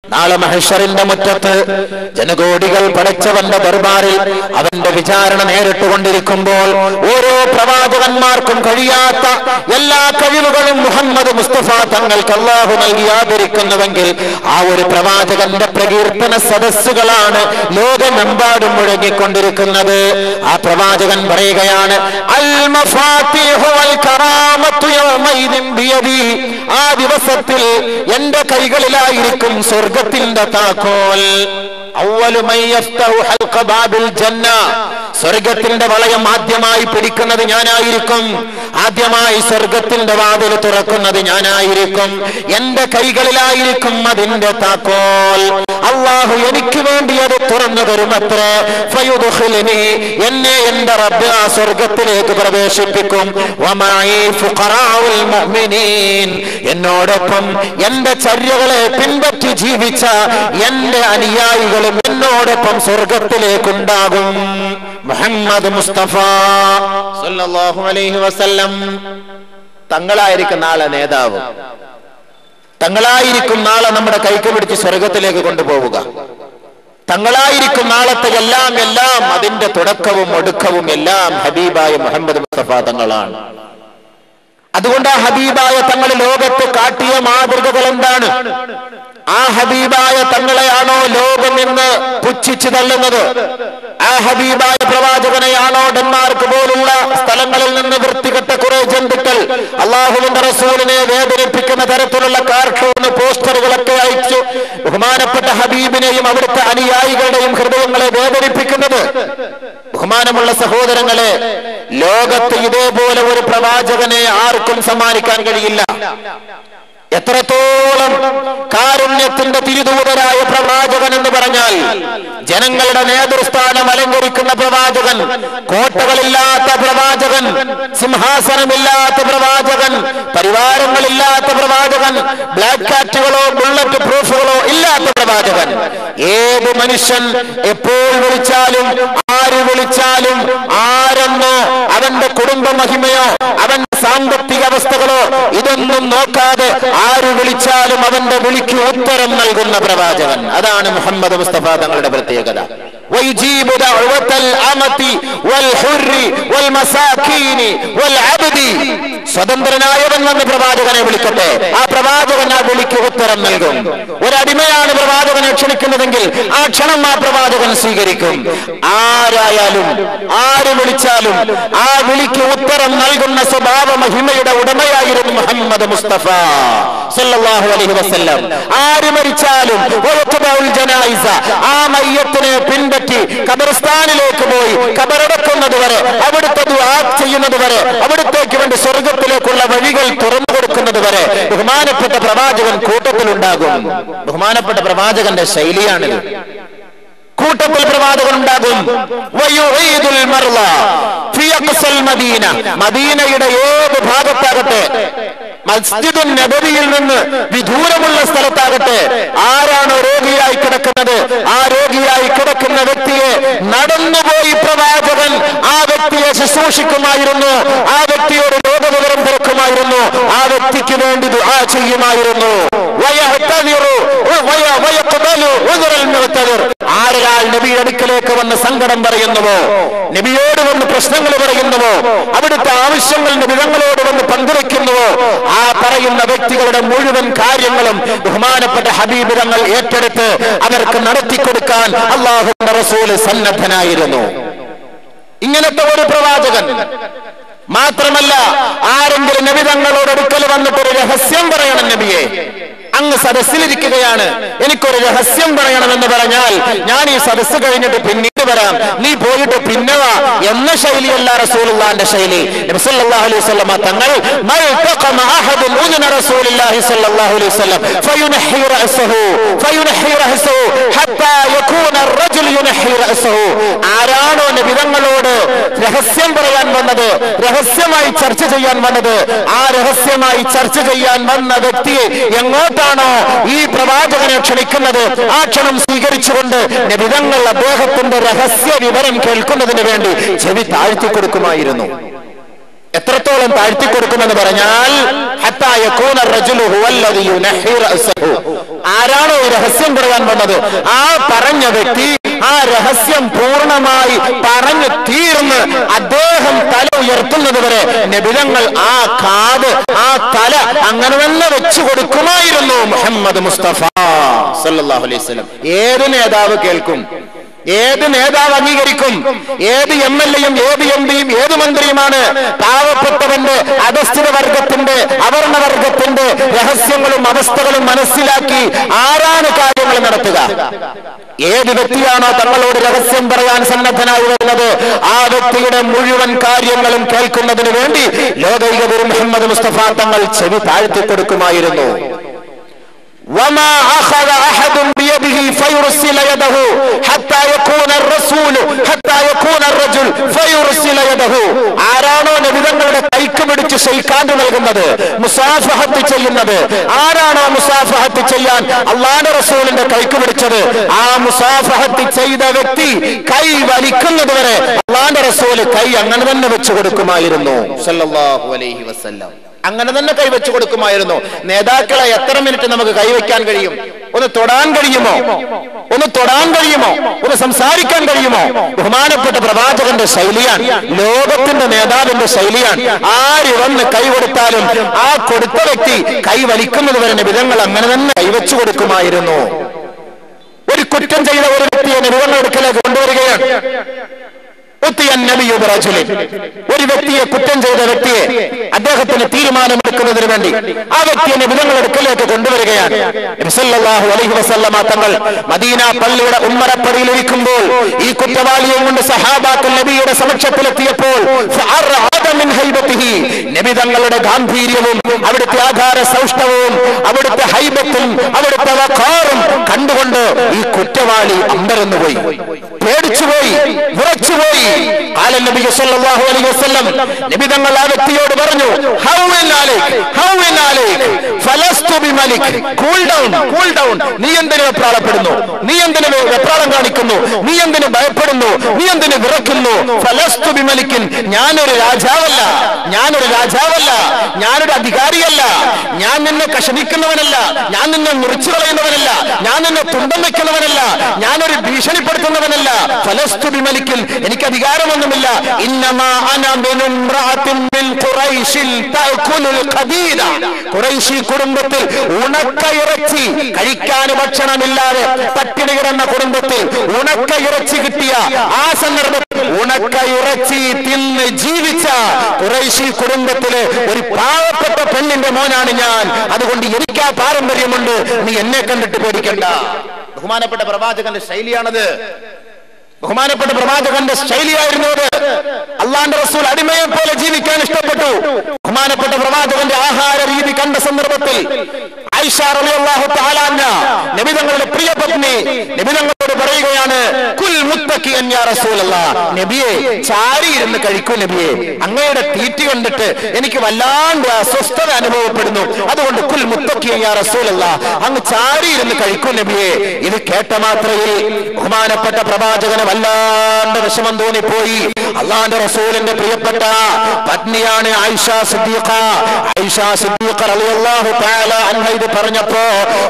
നാളെ മഹേശ്വറിന്റെ മുറ്റത്ത് ജനകോടികൾ പടച്ചവന്റെ ദർബാറിൽ അവന്റെ വിചാരണ നേരിട്ട് കൊണ്ടിരിക്കുമ്പോൾ ഓരോ പ്രവാചകന്മാർക്കും കഴിയാത്ത എല്ലാ കഴിവുകളും മുഹമ്മദ് മുസ്തഫ തങ്ങൾക്ക് അള്ളാഹു നൽകി ആദരിക്കുന്നുവെങ്കിൽ ആ ഒരു പ്രവാചകന്റെ പ്രകീർത്തന സദസ്സുകളാണ് ലോകമെമ്പാടും മുഴങ്ങിക്കൊണ്ടിരിക്കുന്നത് ആ പ്രവാചകൻ പറയുകയാണ് അൽ മഫാത്തിഹു വൽ കറാമത്തു യൗമൈദിൻ ബിയദി. ആ ദിവസത്തിൽ എന്റെ കൈകളിലായിരിക്കും സ്വർഗത്തിന്റെ താക്കോൽ അവ്വലു മൻ യഫ്തഹു ഹൽഖ ബാബിൽ ജന്ന സ്വർഗത്തിന്റെ വളയം ആദ്യമായി പിടിക്കുന്നത് ഞാനായിരിക്കും ആദ്യമായി സ്വർഗത്തിന്റെ വാതിൽ തുറക്കുന്നത് ഞാനായിരിക്കും എന്റെ കൈകളിലായിരിക്കും അതിന്റെ താക്കോൽ അള്ളാഹു എനിക്ക് വേണ്ടി അത് തുറന്നു തരുമത്ര ഫയുദ്ഖിലുനി എന്നെ എന്റെ റബ്ബ് ആ സ്വർഗത്തിലേക്ക് പ്രവേശിപ്പിക്കും വമായി ഫുഖറാഉൽ മുഅ്മിനീൻ എന്നോടൊപ്പം എന്റെ ചര്യകളെ പിൻപറ്റി ജീവിച്ച എന്റെ അനുയായികളും എന്നോടൊപ്പം സ്വർഗത്തിലേക്കുണ്ടാകും മുഹമ്മദ് മുസ്തഫ സല്ലല്ലാഹു അലൈഹി വസല്ലം തങ്ങളായിരിക്കും നാളെ നേതാവ് തങ്ങളായിരിക്കും നാളെ നമ്മുടെ കൈക്ക് പിടിച്ച് സ്വർഗത്തിലേക്ക് കൊണ്ടുപോവുക തങ്ങളായിരിക്കും നാളത്തെ എല്ലാം എല്ലാം അതിന്റെ തുടക്കവും ഒടുക്കവും എല്ലാം ഹബീബായ മുഹമ്മദ് മുസ്തഫ തങ്ങളാണ് അതുകൊണ്ട് ആ ഹബീബായ തങ്ങൾ ലോകത്ത് കാട്ടിയ മാതൃകകൾ എന്താണ് ആ ഹബീബായ തങ്ങളെയാണോ ലോകം എന്ന് പുച്ഛിച്ചു തള്ളുന്നത് ആ ഹബീബായ പ്രവാചകനെയാണോ ഡെൻമാർക്ക് പോലുള്ള സ്ഥലങ്ങളിൽ നിന്ന് വൃത്തികെട്ട കുറെ ജന്തുക്കൾ അള്ളാഹുവിന്റെ റസൂലിനെ വേദനിപ്പിക്കുന്ന തരത്തിലുള്ള കാർട്ടൂണ് പോസ്റ്ററുകളൊക്കെ അയച്ചു ബഹുമാനപ്പെട്ട ഹബീബിനെയും അവിടുത്തെ അനുയായികളുടെയും ഹൃദയങ്ങളെ വേദനിപ്പിക്കുന്നത് ബഹുമാനമുള്ള സഹോദരങ്ങളെ ലോകത്ത് ഇതേപോലെ ഒരു പ്രവാചകനെ ആർക്കും സമ്മാനിക്കാൻ കഴിയില്ല എത്രത്തോളം കാരുണ്യത്തിന്റെ തിരുദൂതരായ പ്രവാചകൻ എന്ന് പറഞ്ഞാൽ ജനങ്ങളുടെ നേതൃസ്ഥാനം അലങ്കരിക്കുന്ന പ്രവാചകൻ കോട്ടകളില്ലാത്ത പ്രവാചകൻ സിംഹാസനമില്ലാത്ത പ്രവാചകൻ പരിവാരങ്ങളില്ലാത്ത പ്രവാചകൻ ബ്ലാക്ക് കാറ്റുകളോ ബുള്ളറ്റ് പ്രൂഫുകളോ ഇല്ലാത്ത പ്രവാചകൻ ഏത് മനുഷ്യൻ എപ്പോൾ വിളിച്ചാലും ആര് വിളിച്ചാലും ആരെന്നോ അവന്റെ കുടുംബ മഹിമയോ അവന്റെ സാമ്പത്തിക അവസ്ഥകളോ ഇതൊന്നും നോക്കാതെ ആര് വിളിച്ചാലും അവന്റെ വിളിക്ക് ഉത്തരം നൽകുന്ന പ്രവാചകൻ അതാണ് മുഹമ്മദ് മുസ്തഫ തങ്ങളുടെ പ്രത്യേകത ويجيب دعوة الأمة والحر والمساكين والعبد സ്വതന്ത്രനായവൻ വന്ന് പ്രവാചകനെ വിളിക്കട്ടെ ആ പ്രവാചകൻ ആ വിളിക്ക് ഉത്തരം നൽകും ഒരടിമയാണ് പ്രവാചകനെ ക്ഷണിക്കുന്നതെങ്കിൽ ആ ക്ഷണം ആ പ്രവാചകൻ സ്വീകരിക്കും ആരായാലും ആര് വിളിച്ചാലും ആ വിളിക്ക് ഉത്തരം നൽകുന്ന സ്വഭാവ മഹിമയുടെ ഉടമയായിരുന്നു മുഹമ്മദ് മുസ്തഫ സല്ലല്ലാഹു അലൈഹി വസല്ലം ആര് മരിച്ചാലും വയത്തുബഉൽ ജനായിസ ആ മയ്യത്തിനെ പിൻപറ്റി ഖബർസ്ഥാനിലേക്ക് പോയി ഖബറടക്കുന്നത് വരെ അവിടുത്തെ ദുആ ചെയ്യുന്നത് വരെ അവിടത്തേക്ക് വേണ്ടി സ്വർഗത്തിലേക്കുള്ള വഴികൾ തുറന്നു കൊടുക്കുന്നത് വരെ ബഹുമാനപ്പെട്ട പ്രവാചകൻ കൂട്ടത്തിലുണ്ടാകും ബഹുമാനപ്പെട്ട പ്രവാചകന്റെ ശൈലിയാണിത് കൂട്ടത്തിൽ പ്രവാചകൻ ഉണ്ടാകും വയുഈദുൽ മർള ഫി അഖ്സൽ മദീന മദീനയുടെ ഏത് ഭാഗത്താകട്ടെ മസ്ജിദുൻ നബവിയിൽ നിന്ന് വിദൂരമുള്ള സ്ഥലത്താകട്ടെ ആരാണോ രോഗിയായി കിടക്കുന്നത് ആ രോഗിയായി കിടക്കുന്ന വ്യക്തിയെ നടന്നുപോയി പ്രവാചകൻ ആ വ്യക്തിയെ ശുശ്രൂഷിക്കുമായിരുന്നു ആ വ്യക്തിയോട് രോഗവിവരം തിരക്കുമായിരുന്നു ആ വ്യക്തിക്ക് വേണ്ടി ദുആ ചെയ്യുമായിരുന്നു വയഹ്തദിറു വയ- വയഖ്ബലു ഉദ്റൽ മുഅ്തദിർ. ആരൊരാൾ നബിയുടെ അടുക്കലേക്ക് വന്ന് സങ്കടം പറയുന്നുവോ നബിയോട് വന്ന് പ്രശ്നങ്ങൾ പറയുന്നുവോ അവിടുത്തെ ആവശ്യങ്ങൾ നബിതങ്ങളോട് വന്ന് പങ്കുവെക്കുന്നുവോ ആ പറയുന്ന വ്യക്തികളുടെ മുഴുവൻ കാര്യങ്ങളും ബഹുമാനപ്പെട്ട ഹബീബ് തങ്ങൾ ഏറ്റെടുത്ത് അവർക്ക് നടത്തിക്കൊടുക്കാൻ അള്ളാഹുന്റെ റസൂല് സന്നദ്ധനായിരുന്നു ഇങ്ങനത്തെ ഒരു പ്രവാചകൻ മാത്രമല്ല ആരെങ്കിലും നബി തങ്ങളോട് അടുക്കൽ വന്നിട്ട് ഒരു രഹസ്യം പറയണം നബിയെ അങ്ങ് സദസ്സിലിരിക്കുകയാണ് എനിക്കൊരു രഹസ്യം പറയണമെന്ന് പറഞ്ഞാൽ ഞാൻ ഈ സദസ്സ് കഴിഞ്ഞിട്ട് പിന്നീട് വരാം നീ പോയിട്ട് പിന്നെ വാ എന്ന ശൈലിയല്ല റസൂലുള്ളാന്റെ ശൈലി നബി സല്ലല്ലാഹു അലൈഹി വസല്ലമ തങ്ങൾ മൽതഖമ അഹദുൻ ഉദ്ന റസൂലുള്ളാഹി സല്ലല്ലാഹു അലൈഹി വസല്ലം ഫയുനഹി റഅസഹു ഫയുനഹി റഅസഹു ഹത്താ യകൂന الرجل യുനഹി റഅസഹു ആരാണോ നബി തങ്ങളോട് രഹസ്യം പറയാൻ വന്നത് രഹസ്യമായി ചർച്ച ചെയ്യാൻ വന്നത് ആ രഹസ്യമായി ചർച്ച ചെയ്യാൻ വന്ന വ്യക്തിയെ എങ്ങോട്ടാണോ ഈ പ്രവാചകനെ ക്ഷണിക്കുന്നത് ആ ക്ഷണം സ്വീകരിച്ചുകൊണ്ട് നബിതങ്ങൾ അദ്ദേഹത്തിന്റെ രഹസ്യ വിവരം കേൾക്കുന്നതിന് വേണ്ടി ചെവി താഴ്ത്തി കൊടുക്കുമായിരുന്നു എത്രത്തോളം താഴ്ത്തി കൊടുക്കുമെന്ന് പറഞ്ഞാൽ ഹത്താ യകൂന റജുലു ഹുവല്ലദി യുനഹി റഅസഹു. ആരാണോ ഈ രഹസ്യം പറയാൻ വന്നത് ആ പറഞ്ഞ വ്യക്തി ആ രഹസ്യം പൂർണ്ണമായി പറഞ്ഞു തീർന്ന് അദ്ദേഹം തല ഉയർത്തുന്നത് വരെ നബിതങ്ങൾ ആ കാത് ആ തല അങ്ങനെ തന്നെ വെച്ചു കൊടുക്കുമായിരുന്നു മുഹമ്മദ് മുസ്തഫ സല്ലല്ലാഹു അലൈഹി വസല്ലം ഏത് നേതാവ് കേൾക്കും ഏത് നേതാവ് അംഗീകരിക്കും ഏത് എം എൽ എയും ഏത് എം പിയും ഏത് മന്ത്രിയുമാണ് പാവപ്പെട്ടവന്റെ അധസ്ഥിത വർഗത്തിന്റെ അവർണ വർഗത്തിന്റെ രഹസ്യങ്ങളും അവസ്ഥകളും മനസ്സിലാക്കി ആരാണ് കാര്യങ്ങൾ നടത്തുക ഏത് വ്യക്തിയാണോ തങ്ങളോട് രഹസ്യം പറയാൻ സന്നദ്ധനായി വരുന്നത് ആ വ്യക്തിയുടെ മുഴുവൻ കാര്യങ്ങളും കേൾക്കുന്നതിന് വേണ്ടി ലോകൈക ഗുരു മുഹമ്മദ് മുസ്തഫ തങ്ങൾ ചെവി താഴ്ത്തി കൊടുക്കുമായിരുന്നു وما أخذ أحد بيده فيرسل يده حتى يكون الرسول حتى يكون الرجل فيرسل يده ആരാണോ നബിതങ്ങളുടെ കൈക്ക് പിടിച്ച് ഷെയ്ക്കാണ്ട് നൽകുന്നത് മുസാഫഹത്ത് ചെയ്യുന്നത് ആരാണോ മുസാഫഹത്ത് ചെയ്യാൻ അള്ളാന്റെ റസൂലിന്റെ കൈക്ക് പിടിച്ചത് ആ മുസാഫഹത്ത് ചെയ്ത വ്യക്തി കൈ വലിക്കുന്നത് വരെ അള്ളാന്റെ റസൂല് കൈ അങ്ങനെ തന്നെ വെച്ചു കൊടുക്കുമായിരുന്നു സല്ലല്ലാഹു അലൈഹി വസല്ലം അങ്ങനെ തന്നെ കൈവച്ചു കൊടുക്കുമായിരുന്നു നേതാക്കളെ എത്ര മിനിറ്റ് നമുക്ക് കൈവയ്ക്കാൻ കഴിയും ഒന്ന് തൊടാൻ കഴിയുമോ ഒന്ന് തൊടാൻ കഴിയുമോ ഒന്ന് സംസാരിക്കാൻ കഴിയുമോ ബഹുമാനപ്പെട്ട പ്രവാചകന്റെ ശൈലിയാണ് ലോകത്തിന്റെ നേതാവിന്റെ ശൈലിയാണ് ആര് വന്ന് കൈ കൊടുത്താലും ആ കൊടുത്ത വ്യക്തി കൈ വലിക്കുന്നത് വരെ വിധങ്ങൾ അങ്ങനെ തന്നെ കൈവച്ചു കൊടുക്കുമായിരുന്നു ഒരു കുറ്റം ചെയ്ത ഒരു വ്യക്തിയെ നിബന്ധന എടുക്കലേക്ക് കൊണ്ടുവരികയാണ് ഉത്തിയൻ നബിയു ബിറജുലിൻ. ഒരു വ്യക്തിയെ കുറ്റം ചെയ്ത വ്യക്തിയെ അദ്ദേഹത്തിന് തീരുമാനമെടുക്കുന്നതിന് വേണ്ടി ആ വ്യക്തിയെ നിബിധങ്ങൾ അടുക്കലേക്ക് കൊണ്ടുവരികയാണ് നബി സല്ലല്ലാഹു അലൈഹി വസല്ലമ തങ്ങൾ മദീന പള്ളിയുടെ ഉമ്മറപ്പടിയിൽ ഇരിക്കുമ്പോൾ ഈ കുറ്റവാളിയെ കൊണ്ട് സഹാബാക്കൾ നബിയുടെ സമക്ഷത്തിലെത്തിയപ്പോൾ ഫഅർഅദ മിൻ ഹൈബത്തിഹി. നബി തങ്ങളുടെ ഗാംഭീര്യവും അവിടുത്തെ ആധാര സൗഷ്ഠവും അവിടുത്തെ ഹൈബത്തും അവിടുത്തെ വഖാറും കണ്ടുകൊണ്ട് ഈ കുറ്റവാളി അമ്പരന്നുപോയി പേടിച്ചുപോയി വിറച്ചുപോയി قال النبي صلى الله عليه وسلم നബി തങ്ങൾ ആ വ്യക്തിയോട് പറഞ്ഞു ഹൗവിൻ അലൈക് ഹൗവിൻ അലൈക് ഫലസ്തു ബിമലിക് കൂൾ ഡൗൺ കൂൾ ഡൗൺ നീ എന്തിനു വെപ്രാളപ്പെടുന്നു നീ എന്തിനു വെപ്രാളം കാണിക്കുന്നു നീ എന്തിനു ഭയപ്പെടുന്നു നീ എന്തിനു വിറക്കുന്നു ഫലസ്തു ബിമലിക്കിൻ ഞാനൊരു രാജാവല്ല ഞാനൊരു രാജാവല്ല ഞാനൊരു അധികാരിയല്ല ഞാൻ നിന്നെ കഷണിക്കുന്നവനല്ല ഞാൻ നിന്നെ മുറിച്ചു കളയുന്നവനല്ല ഞാൻ നിന്നെ തുണ്ടം വെക്കുന്നവനല്ല ഞാനൊരു ഭീഷണിപ്പെടുത്തുന്നവനല്ല ഫലസ്തു ബിമലിക്കിൻ എനിക്ക് അധികാരമൊന്നുമില്ല ഇന്നമാ അന മിൻ ഇംറഅത്തിൻ മിൻ ഖുറൈശിൽ തഅകുലുൽ ഖദീദ ഖുറൈശി കുടുംബത്തിൽ ഉണക്ക ഇറച്ചി കഴിക്കാൻ ഭക്ഷണമില്ലാതെ പട്ടിണി കിടന്ന കുടുംബത്തിൽ ഉണക്ക ഇറച്ചി കിട്ടിയ ആ സന്ദർഭത്തിൽ ഉണക്ക ഇറച്ചി തിന്ന് ജീവിച്ച ഖുറൈശി കുടുംബത്തിലെ ഒരു പാവപ്പെട്ട പെണ്ണിന്റെ മോനാണ് ഞാൻ അതുകൊണ്ട് എനിക്ക് ആ പാരമ്പര്യമുണ്ട് നീ എന്നെ കണ്ടിട്ട് പേടിക്കണ്ട ബഹുമാനപ്പെട്ട പ്രവാചകന്റെ ശൈലിയാണത് ബഹുമാനപ്പെട്ട പ്രവാചകന്റെ ശൈലിയായിരുന്നു അത് അള്ളാന്റെ റസൂൽ അടിമയെ പോലെ ജീവിക്കാൻ ഇഷ്ടപ്പെട്ടു ബഹുമാനപ്പെട്ട പ്രവാചകന്റെ ആഹാര രീതി കണ്ട സന്ദർഭത്തിൽ ഐഷ റളിയല്ലാഹു തആല അൻഹ നബി തങ്ങളുടെ പ്രിയ പത്നി നബി തങ്ങളോട് പറയുകയാണ് കുൽ മുത്തഖിയൻ യാ റസൂലല്ലാഹ് നബിയെ ചാരി ഇരുന്ന് കഴിക്കൂ നബിയെ അങ്ങയുടെ തീറ്റി കണ്ടിട്ട് എനിക്ക് വല്ലാണ്ട് അസ്വസ്ഥത അനുഭവപ്പെടുന്നു അതുകൊണ്ട് കുൽ മുത്തഖിയൻ യാ റസൂലല്ലാഹ് അങ്ങ് ചാരി ഇരുന്ന് കഴിക്കൂ നബിയെ ഇത് കേട്ട മാത്രയിൽ ബഹുമാനപ്പെട്ട പ്രവാചകന് വല്ലാണ്ട് വിഷമം തോന്നിപ്പോയി അള്ളാന്റെ റസൂലിന്റെ പ്രിയപ്പെട്ട പത്നിയാണ് ആയിഷ സിദ്ദീഖ ആയിഷ സിദ്ദീഖ റളിയല്ലാഹു തആല അൻഹ ഇത് പറഞ്ഞപ്പോ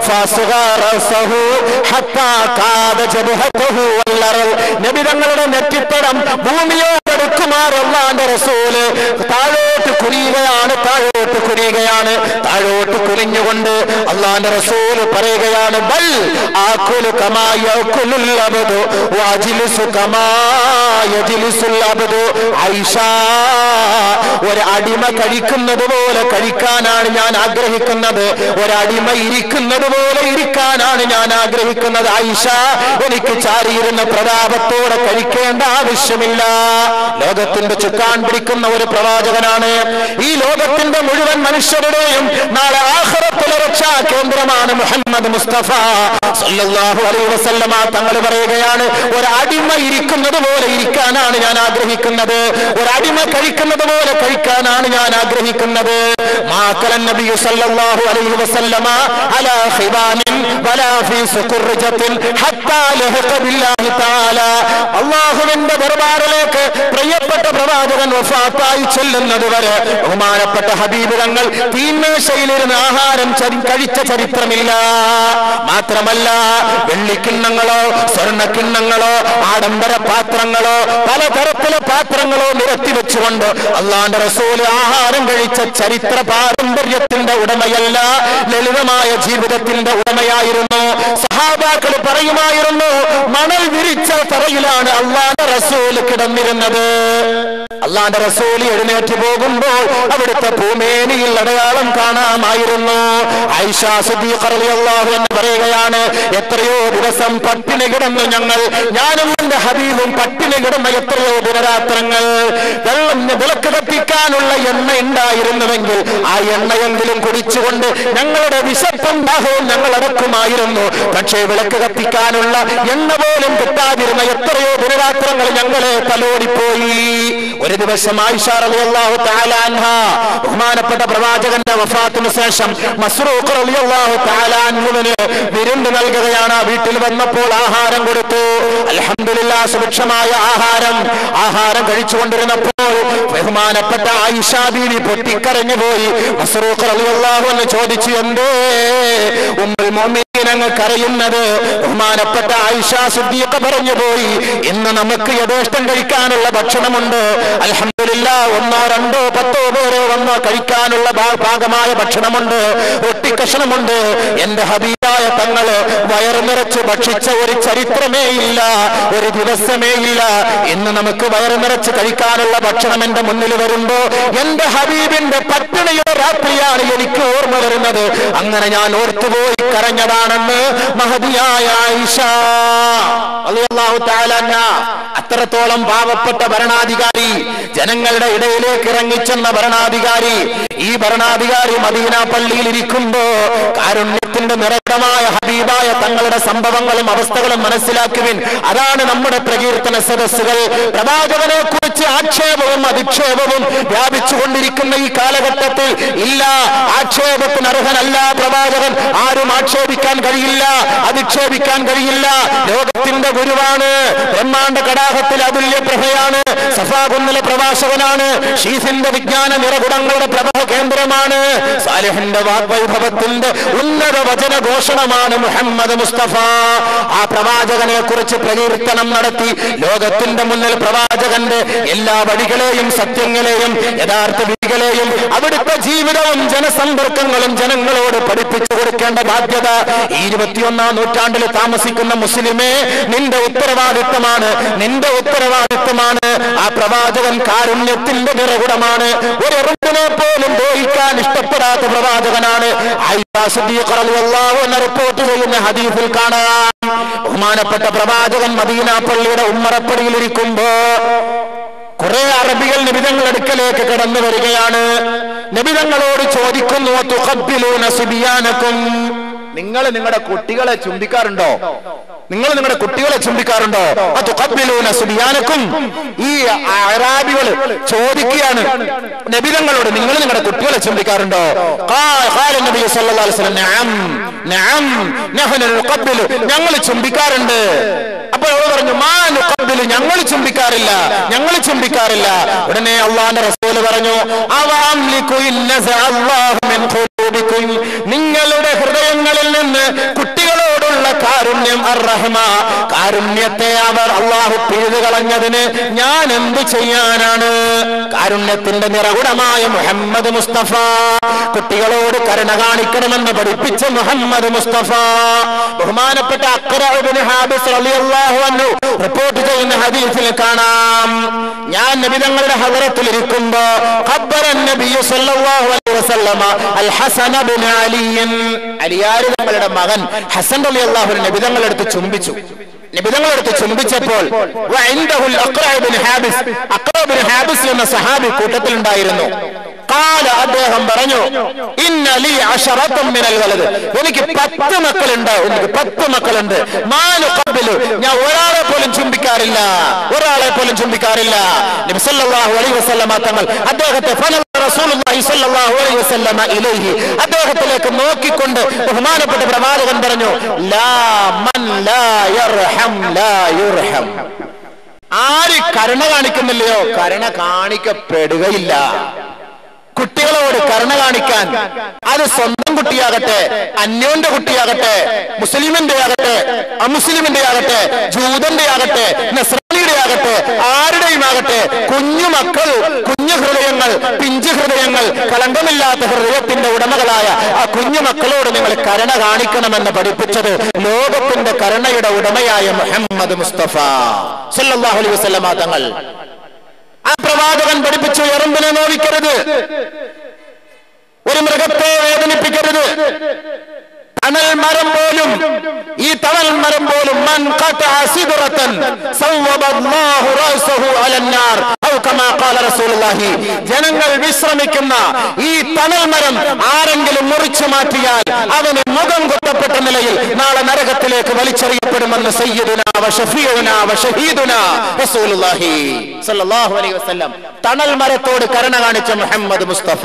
ഫസ്ഗറസഹു ഹത്താ കാദ ജബ്ഹതുഹു വല്ലറൽ നബി തങ്ങളുടെ നെറ്റിത്തടം ഭൂമിയോട് അടുക്കുമാർ അള്ളാന്റെ റസൂല് താഴോട്ട് കുനിയുകയാണ് താഴോട്ട് കുനിയുകയാണ് താഴോട്ട് കുനിഞ്ഞുകൊണ്ട് അള്ളാന്റെ റസൂല് പറയുകയാണ് ബൽ ആക്കുലു കമാ യഅക്കുലുൽ അബ്ദു വഅജ്ലിസു കമാ യജ്ലിസുൽ അബ്ദു ഐഷ ഒരു അടിമ കഴിക്കുന്നത് പോലെ കഴിക്കാനാണ് ഞാൻ ആഗ്രഹിക്കുന്നത് ഒരടിമ ഇരിക്കുന്നത് പോലെ ഇരിക്കാനാണ് ഞാൻ ആഗ്രഹിക്കുന്നത് ഐഷ എനിക്ക് ചാരിയിരുന്ന പ്രതാപത്തോടെ കഴിക്കേണ്ട ആവശ്യമില്ല ലോകത്തിന്റെ ചുക്കാൻ പിടിക്കുന്ന ഒരു പ്രവാചകനാണ് ഈ ലോകത്തിന്റെ മുഴുവൻ മനുഷ്യരുടെയും നാളെ ആഹ്റത്തിലെ രക്ഷാ കേന്ദ്രമാണ് മുഹമ്മദ് മുസ്തഫ സല്ലല്ലാഹു അലൈഹി വസല്ലമ തങ്ങൾ പറയുകയാണ് ഒരു അടിമ ഇരിക്കുന്നത് പോലെ ഇരിക്കാനാണ് ഞാൻ ആഗ്രഹിക്കുന്നത് ഒരു അടിമ കഴിക്കുന്നത് പോലെ കഴിക്കാനാണ് ഞാൻ ആഗ്രഹിക്കുന്നത് മാക്കലൻ നബി സല്ലല്ലാഹു അലൈഹി വസല്ലമ അലാ ഖിബാനിൻ വലാ ഫീ സുഖുർജത്തിൻ ഹത്താ ലഹഖ ബില്ലാഹി തആല അല്ലാഹുവിന്റെ ദർബാറിലേക്ക് പ്രിയപ്പെട്ട പ്രിയപ്പെട്ട പ്രവാചകൻ വഫാത്തായി ചെല്ലുന്നത് വരെ ബഹുമാനപ്പെട്ട ഹബീബ് തങ്ങൾ തീന്മേശയിലിരുന്ന് ആഹാരം ചരി- കഴിച്ച ചരിത്രമില്ല മാത്രമല്ല വെള്ളിക്കിണ്ണങ്ങളോ സ്വർണ്ണക്കിണ്ണങ്ങളോ ആഡംബര പാത്രങ്ങളോ പലതരത്തിലെ പാത്രങ്ങളോ നിരത്തി വെച്ചുകൊണ്ട് അള്ളാന്റെ റസൂല് ആഹാരം കഴിച്ച ചരിത്ര പാരമ്പര്യത്തിന്റെ ഉടമയല്ല ലളിതമായ ജീവിതത്തിന്റെ ഉടമയായിരുന്നു സഹാബാക്കൾ പറയുമായിരുന്നു മണൽ വിരിച്ച തറയിലാണ് അള്ളാന്റെ റസൂല് കിടന്നിരുന്നത് അള്ളാന്റെ റസൂല് എഴുന്നേറ്റ് പോകുമ്പോൾ അവിടുത്തെ ഭൂമേനിയിൽ അടയാളം കാണാമായിരുന്നു ഐഷ സിദ്ദീഖ റളിയല്ലാഹു എന്ന് പറയുകയാണ് എത്രയോ ദിവസം പട്ടിണി കിടന്നു ഞങ്ങൾ ഞാനും എന്റെ ഹബീബും പട്ടിണി കിടന്ന എത്രയോ ദിനരാത്രങ്ങൾ വെള്ളം വിളക്ക് കത്തിക്കാനുള്ള എണ്ണ ഉണ്ടായിരുന്നുവെങ്കിൽ ആ എണ്ണയെങ്കിലും കുടിച്ചുകൊണ്ട് ഞങ്ങളുടെ വിശപ്പും ദാഹവും ഞങ്ങൾ അടക്കുമായിരുന്നു പക്ഷേ വിളക്ക് കത്തിക്കാനുള്ള എണ്ണ പോലും കിട്ടാതിരുന്ന എത്രയോ ദിനരാത്രങ്ങൾ ഞങ്ങളെ തലോടിപ്പോയി ഒരു ദിവസം ആയിഷ റളിയല്ലാഹു തആല അൻഹ ബഹുമാനപ്പെട്ട പ്രവാചകന്റെ വഫാത്തിന് ശേഷം മസ്റൂഖ് റളിയല്ലാഹു തആല അൻഹുവിന് വിരുന്ന് നൽകുകയാണ് ആ വീട്ടിൽ വന്നപ്പോൾ ആഹാരം കൊടുത്തു അൽഹംദുലില്ലാ സുഭിക്ഷമായ ആഹാരം ആഹാരം കഴിച്ചുകൊണ്ടിരുന്നപ്പോൾ ബഹുമാനപ്പെട്ട ആയിഷ ബീവി പൊട്ടിക്കരഞ്ഞു പോയി മസ്റൂഖ് റളിയല്ലാഹു എന്ന് ചോദിച്ചു എന്തേ ഉമ്മുൽ മുഅ്മിനീൻ അങ്ങ് കരയുന്നത് ബഹുമാനപ്പെട്ട ആയിഷ സിദ്ദീഖ പറഞ്ഞു പോയി ഇന്ന് നമുക്ക് യഥേഷ്ടം കഴിക്കാനുള്ള ഭക്ഷണമുണ്ട് അൽഹംദുലില്ലാ ഒന്നോ രണ്ടോ പത്തോ പേരോ വന്നോ കഴിക്കാനുള്ള ഭാ- ഭാഗമായ ഭക്ഷണമുണ്ട് ഒട്ടിക്കഷണമുണ്ട് എന്റെ ഹബീബായ തങ്ങള് വയറു നിറച്ച് ഭക്ഷിച്ച ഒരു ചരിത്രമേ ഇല്ല ഒരു ദിവസമേ ഇല്ല ഇന്ന് നമുക്ക് വയറു നിറച്ച് കഴിക്കാനുള്ള ഭക്ഷണം എന്റെ മുന്നിൽ വരുമ്പോ എന്റെ ഹബീബിന്റെ പട്ടിണിയുടെ രാത്രിയാണ് എനിക്ക് ഓർമ്മ വരുന്നത് അങ്ങനെ ഞാൻ ഓർത്തുപോയി കരഞ്ഞതാണെന്ന് മഹതിയായ ആയിഷ റളിയല്ലാഹു തആല അൻഹ. അത്രത്തോളം പാവപ്പെട്ട ഭരണാധികാരി ജനങ്ങളുടെ ഇടയിലേക്ക് ഇറങ്ങിച്ചെന്ന ഭരണാധികാരി ഈ ഭരണാധികാരി മദീന പള്ളിയിൽ ഇരിക്കുമ്പോ കാരുണ്യത്തിന്റെ നിറകമായ ഹബീബായ തങ്ങളുടെ സംഭവങ്ങളും അവസ്ഥകളും മനസ്സിലാക്കുവിൻ അതാണ് നമ്മുടെ പ്രകീർത്തന സദസ്സുകൾ പ്രവാചകനെ കുറിച്ച് ആക്ഷേപവും അധിക്ഷേപവും വ്യാപിച്ചുകൊണ്ടിരിക്കുന്ന ഈ കാലഘട്ടത്തിൽ ഇല്ല ആക്ഷേപത്തിന് അർഹനല്ല പ്രവാചകൻ ആരും ആക്ഷേപിക്കാൻ കഴിയില്ല അധിക്ഷേപിക്കാൻ കഴിയില്ല ലോകത്തിന്റെ ഗുരുവാണ് ബ്രഹ്മാണ്ട കടാഹത്തിൽ അതുല്യ പ്രഭയാണ് സഫാകുന്നിലെ പ്രഭാഷകനാണ് ഷീഫിന്റെ വിജ്ഞാന നിറകുടങ്ങളുടെ പ്രഭ കേന്ദ്രമാണ് സാലിഹിന്റെ വാഗ്വൈഭവത്തിന്റെ ഉന്നത വചന ഘോഷണമാണ് മുഹമ്മദ് മുസ്തഫ ആ പ്രവാചകനെ കുറിച്ച് പ്രകീർത്തനം നടത്തി ലോകത്തിന്റെ മുന്നിൽ പ്രവാചകന്റെ എല്ലാ വഴികളെയും സത്യങ്ങളെയും യഥാർത്ഥ വിധികളെയും അവിടുത്തെ ജീവിതവും ജനസമ്പർക്കങ്ങളും ജനങ്ങളോട് പഠിപ്പിച്ചു കൊടുക്കേണ്ട ബാധ്യത ഈ ഇരുപത്തിയൊന്നാം നൂറ്റാണ്ടിൽ താമസിക്കുന്ന മുസ്ലിമേ നിന്റെ ഉത്തരവാദിത്തമാണ് നിന്റെ ഉത്തരവാദിത്തമാണ് ആ പ്രവാചകൻ കാരുണ്യത്തിന്റെ നിറകുടമാണ് ഒരു എറുമ്പിനെ പോലും ദ്രോഹിക്കാൻ ഇഷ്ടപ്പെടാത്ത പ്രവാചകനാണ് ആയിഷ സിദ്ദീഖ റളിയല്ലാഹു അൻഹ റിപ്പോർട്ട് ചെയ്യുന്ന ഹദീസിൽ കാണാം ബഹുമാനപ്പെട്ട പ്രവാചകൻ മദീന പള്ളിയുടെ ഉമ്മറപ്പടിയിൽ ഇരിക്കുമ്പോ കുറെ അറബികൾ നിബിതങ്ങൾ അടുക്കലേക്ക് കടന്നു വരികയാണ് നിബിതങ്ങളോട് ചോദിക്കുന്നു തുഖബ്ബിലൂന സുബിയാനക്കും നിങ്ങൾ നിങ്ങളുടെ കുട്ടികളെ ചുംബിക്കാറുണ്ടോ നിങ്ങൾ നിങ്ങളുടെ കുട്ടികളെ ചുംബിക്കാറുണ്ടോ അത് തുഖബ്ബിലൂന സുബിയാനക്കും ഈ അറാബികൾ ചോദിക്കുകയാണ് നബിതങ്ങളോട് നിങ്ങൾ നിങ്ങളുടെ കുട്ടികളെ ചുംബിക്കാറുണ്ടോ ഖാ- ഖാല നബി സല്ലല്ലാഹു അലൈഹി വസല്ലം നഅം നഅം നഹ്നു നുഖബ്ബിലു ഞങ്ങൾ ചുംബിക്കാറുണ്ട് അപ്പോൾ അവൾ പറഞ്ഞു മാ നുഖബ്ബിലു ഞങ്ങൾ ചുംബിക്കാറില്ല ഞങ്ങൾ ചുംബിക്കാറില്ല ഉടനെ അള്ളാന്റെ റസൂല് പറഞ്ഞു അവാംലിക്കു ഇന്നസ അല്ലാഹു മിൻ ഖുലൂബിക്കും നിങ്ങളുടെ ഹൃദയങ്ങളിൽ നിന്ന് കുട്ടികളോടുള്ള കാരുണ്യം അർറഹ്മ കാരുണ്യത്തെ അവർ അള്ളാഹു പിഴുതു കളഞ്ഞതിന് ഞാൻ എന്ത് ചെയ്യാനാണ് കാരുണ്യത്തിന്റെ നിറകുടമായ മുഹമ്മദ് മുസ്തഫ കുട്ടികളോട് കരുണ കാണിക്കണമെന്ന് പഠിപ്പിച്ച മുഹമ്മദ് മുസ്തഫ ബഹുമാനപ്പെട്ട അക്രബിന് ഹാബിസ് റളിയല്ലാഹു അൻഹു റിപ്പോർട്ട് ചെയ്യുന്ന ഹദീസിൽ കാണാം ഞാൻ നബിതങ്ങളുടെ ഹദറത്തിൽ ഇരിക്കുമ്പോ ഖബ്ബറ നബി സല്ലല്ലാഹു അലൈഹി വസല്ലമ അൽ ഹസൻ ഇബ്നു അലി അലിയാർ തങ്ങളുടെ മകൻ ഹസൻ റളിയല്ലാഹു അൻഹു നബിതങ്ങളെടുത്ത് ചുംബിച്ചു നിബിധങ്ങളെടുത്ത് ചുംബിച്ചപ്പോൾ വഇൻദഹുൽ അഖ്റഅ ഇബ്നു ഹാബിസ് അഖ്റഅ ഇബ്നു ഹാബിസ് എന്ന സഹാബി കൂട്ടത്തിലുണ്ടായിരുന്നു ഖാല അദ്ദേഹം പറഞ്ഞു ഇന്ന ലീ അശറത്തും മിനൽ വലത് എനിക്ക് പത്ത് മക്കളുണ്ട് എനിക്ക് പത്ത് മക്കളുണ്ട് മാലു ഖബ്ബിലു ഞാൻ ഒരാളെ പോലും ചുംബിക്കാറില്ല ഒരാളെ പോലും ചുംബിക്കാറില്ല നബി സല്ലല്ലാഹു അലൈഹി വസല്ലമ തങ്ങൾ അദ്ദേഹത്തെ ഫനൽ റസൂലുള്ളാഹി സ്വല്ലല്ലാഹു അലൈഹി വസല്ലമ ഇലൈഹി അദ്ദേഹത്തിലേക്ക് നോക്കിക്കൊണ്ട് ബഹുമാനപ്പെട്ട പ്രവാചകൻ പറഞ്ഞു ലാ മൻ ലാ യർഹം ലാ യുർഹം ആര് കരുണ കാണിക്കുന്നില്ലയോ കരുണ കാണിക്കപ്പെടുകയില്ല കുട്ടികളോട് കരുണ കാണിക്കാൻ അത് സ്വന്തം കുട്ടിയാകട്ടെ അന്യോന്റെ കുട്ടിയാകട്ടെ മുസ്ലിമിന്റെ ആകട്ടെ അമുസ്ലിമിന്റെ ആകട്ടെ ജൂതന്റെ ആകട്ടെ നസ്രാനിയുടെ ആകട്ടെ ആരുടെയും ആകട്ടെ കുഞ്ഞു മക്കൾ കുഞ്ഞു ഹൃദയങ്ങൾ പിഞ്ചു ഹൃദയങ്ങൾ കളങ്കമില്ലാത്ത ഹൃദയത്തിന്റെ ഉടമകളായ ആ കുഞ്ഞു മക്കളോട് നിങ്ങൾ കരുണ കാണിക്കണമെന്ന് പഠിപ്പിച്ചത് ലോകത്തിന്റെ കരുണയുടെ ഉടമയായ മുഹമ്മദ് മുസ്തഫ സല്ലല്ലാഹു അലൈഹി വസല്ലമ തങ്ങൾ ആ പ്രവാചകൻ പഠിപ്പിച്ചു എറുമ്പിനെ നോവിക്കരുത് ഒരു മൃഗത്തെ വേദനിപ്പിക്കരുത് തണൽ മരം പോലും ഈ തണൽ മരം പോലും മൻ ഖതഅ സിദ്റതൻ സവ്വബ അല്ലാഹു റഅസഹു അലന്നാർ ഔ കമാ ഖാല റസൂലുള്ളാഹി ജനങ്ങൾ വിശ്രമിക്കുന്ന ഈ തണൽ മരം ആരെങ്കിലും മുറിച്ചു മാറ്റിയാൽ അവന് മുഖം കുത്തപ്പെട്ട നിലയിൽ നാളെ നരകത്തിലേക്ക് വലിച്ചെറിയപ്പെടുമെന്ന് സയ്യിദുന വ ഷഫീഉന വ ഷഹീദുന റസൂലുള്ളാഹി സ്വല്ലല്ലാഹു അലൈഹി വസല്ലം തണൽ മരത്തോട് കരുണ കാണിച്ച മുഹമ്മദ് മുസ്തഫ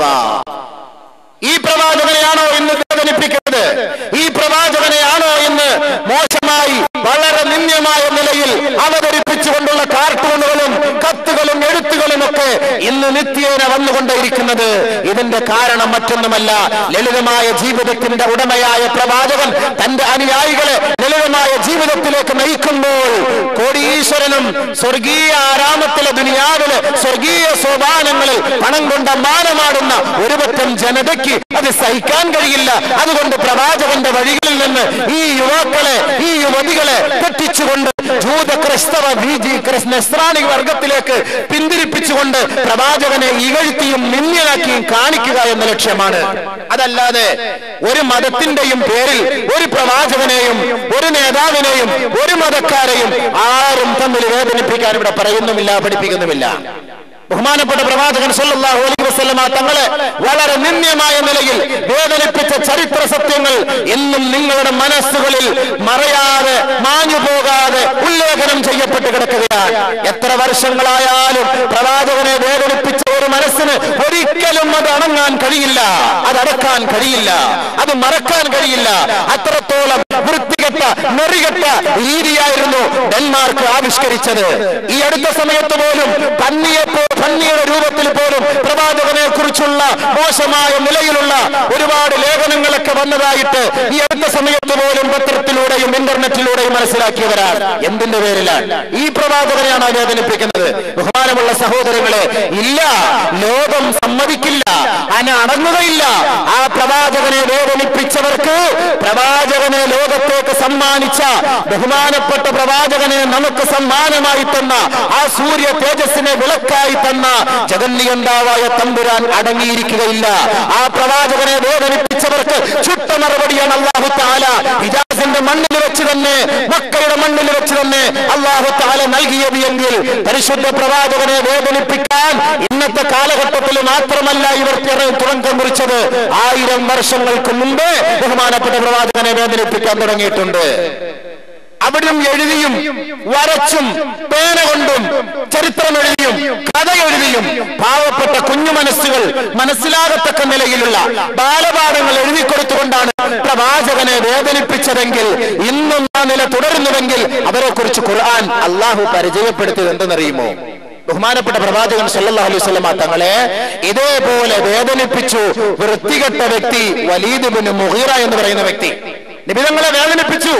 ഈ പ്രവാചകനെയാണോ ഇന്ന് വേദനിപ്പിക്കുന്നത് ഈ പ്രവാചകനെയാണോ ഇന്ന് മോശമായി വളരെ നിന്ദ്യമായ നിലയിൽ അവതരിപ്പിച്ചുകൊണ്ടുള്ള കാർട്ടൂണുകളും കത്തുകളും എഴുത്തുകളും ഒക്കെ ഇന്ന് നിത്യേന വന്നുകൊണ്ടേയിരിക്കുന്നത് ഇതിന്റെ കാരണം മറ്റൊന്നുമല്ല ലളിതമായ ജീവിതത്തിന്റെ ഉടമയായ പ്രവാചകൻ തന്റെ അനുയായികളെ ലളിതമായ ജീവിതത്തിലേക്ക് നയിക്കുമ്പോൾ കോടീശ്വരനും സ്വർഗീയ ആരാമത്തിലെ ദുനിയാവിലെ സ്വർഗീയ സോപാനങ്ങളിൽ പണം കൊണ്ട് മാനമാടുന്ന ഒരുപറ്റം ജനതയ്ക്ക് അത് സഹിക്കാൻ കഴിയില്ല അതുകൊണ്ട് പ്രവാചകന്റെ വഴികളിൽ നിന്ന് ഈ യുവാക്കളെ ഈ യുവതികളെ തെറ്റിച്ചുകൊണ്ട് ജൂത ക്രിസ്തവ ബീജി നസ്രാണി വർഗത്തിലേക്ക് പിന്തിരിപ്പിച്ചുകൊണ്ട് പ്രവാചകനെ ഇകഴ്ത്തിയും നിന്ദ്യനാക്കിയും കാണിക്കുക എന്ന ലക്ഷ്യമാണ് അതല്ലാതെ ഒരു മതത്തിന്റെയും പേരിൽ ഒരു പ്രവാചകനെയും ഒരു നേതാവിനെയും ഒരു മതക്കാരെയും ആരും തമ്മിൽ വേദനിപ്പിക്കാൻ ഇവിടെ പറയുന്നുമില്ല പഠിപ്പിക്കുന്നുമില്ല ബഹുമാനപ്പെട്ട പ്രവാചകൻ സല്ലല്ലാഹു അലൈഹി വസല്ലമ തങ്ങളെ വളരെ നിന്ദ്യമായ നിലയിൽ വേദനിപ്പിച്ച ചരിത്ര സത്യങ്ങൾ എന്നും നിങ്ങളുടെ മനസ്സുകളിൽ മറയാതെ മാഞ്ഞു പോകാതെ ഉല്ലേഖനം ചെയ്യപ്പെട്ട് കിടക്കുകയാണ് എത്ര വർഷങ്ങളായാലും പ്രവാചകനെ വേദനിപ്പിച്ച ഒരു മനസ്സിന് ഒരിക്കലും അത് അടങ്ങാൻ കഴിയില്ല അത് അടക്കാൻ കഴിയില്ല അത് മറക്കാൻ കഴിയില്ല അത്രത്തോളം വൃത്തികെട്ട നെറികെട്ട രീതിയായിരുന്നു ഡെൻമാർക്ക് ആവിഷ്കരിച്ചത് ഈ അടുത്ത സമയത്ത് പോലും പന്നിയെപ്പോ പന്നിയുടെ രൂപത്തിൽ പോലും പ്രവാചകനെ കുറിച്ചുള്ള മോശമായ നിലയിലുള്ള ഒരുപാട് ലേഖനങ്ങളൊക്കെ വന്നതായിട്ട് ഈ അടുത്ത സമയത്ത് പോലും പത്രത്തിലൂടെയും ഇന്റർനെറ്റിലൂടെയും മനസ്സിലാക്കിയവരാണ് എന്തിന്റെ പേരിലാണ് ഈ പ്രവാചകനെയാണ് വേദനിപ്പിക്കുന്നത് ബഹുമാനമുള്ള സഹോദരങ്ങളെ ഇല്ല ലോകം സമ്മതിക്കില്ല അന അടങ്ങുകയില്ല ആ പ്രവാചകനെ വേദനിപ്പിച്ചവർക്ക് പ്രവാചകനെ ലോകത്തേക്ക് സമ്മാനിച്ച ബഹുമാനപ്പെട്ട പ്രവാചകനെ നമുക്ക് സമ്മാനമായി തന്ന ആ സൂര്യ തേജസ്സിനെ വിളക്കായി തന്ന ജഗന്നിയന്താവായ തമ്പുരാൻ അടങ്ങിയിരിക്കുകയില്ല ആ പ്രവാചകനെ വേദനിപ്പിച്ചവർക്ക് ചുട്ട മറുപടിയാണ് അള്ളാഹു താല ഹിജാസിന്റെ മണ്ണിൽ വെച്ച് തന്നെ മക്കളുടെ മണ്ണിൽ വെച്ച് തന്നെ അള്ളാഹു താല നൽകിയത് എങ്കിൽ പരിശുദ്ധ പ്രവാചകനെ വേദനിപ്പിക്കാൻ ഇന്നത്തെ കാലഘട്ടത്തിൽ മാത്രമല്ല ഇവർ തുടക്കം കുറിച്ചത് ആയിരം വർഷങ്ങൾക്ക് മുമ്പേ ബഹുമാനപ്പെട്ട പ്രവാചകനെ വേദനിപ്പിക്കാൻ തുടങ്ങിയിട്ടുണ്ട് അവിടും എഴുതിയും വരച്ചും പേന കൊണ്ടും ചരിത്രം എഴുതിയും കഥ എഴുതിയും പാവപ്പെട്ട കുഞ്ഞു മനസ്സുകൾ മനസ്സിലാകത്തക്ക നിലയിലുള്ള ബാലപാഠങ്ങൾ എഴുതി കൊടുത്തുകൊണ്ടാണ് പ്രവാചകനെ വേദനിപ്പിച്ചതെങ്കിൽ ഇന്നും ആ നില തുടരുന്നുവെങ്കിൽ അവരെ കുറിച്ച് ഖുർആൻ അള്ളാഹു പരിചയപ്പെടുത്തിയത് എന്തെന്നറിയുമോ ബഹുമാനപ്പെട്ട പ്രവാചകൻ സല്ലല്ലാഹു അലൈഹി വസല്ലമ തങ്ങളെ ഇതേപോലെ വേദനിപ്പിച്ചു വൃത്തികെട്ട വ്യക്തി വലീദ് ബിൻ മുഗീറ എന്ന് പറയുന്ന വ്യക്തി നിബിതങ്ങളെ വേദനിപ്പിച്ചു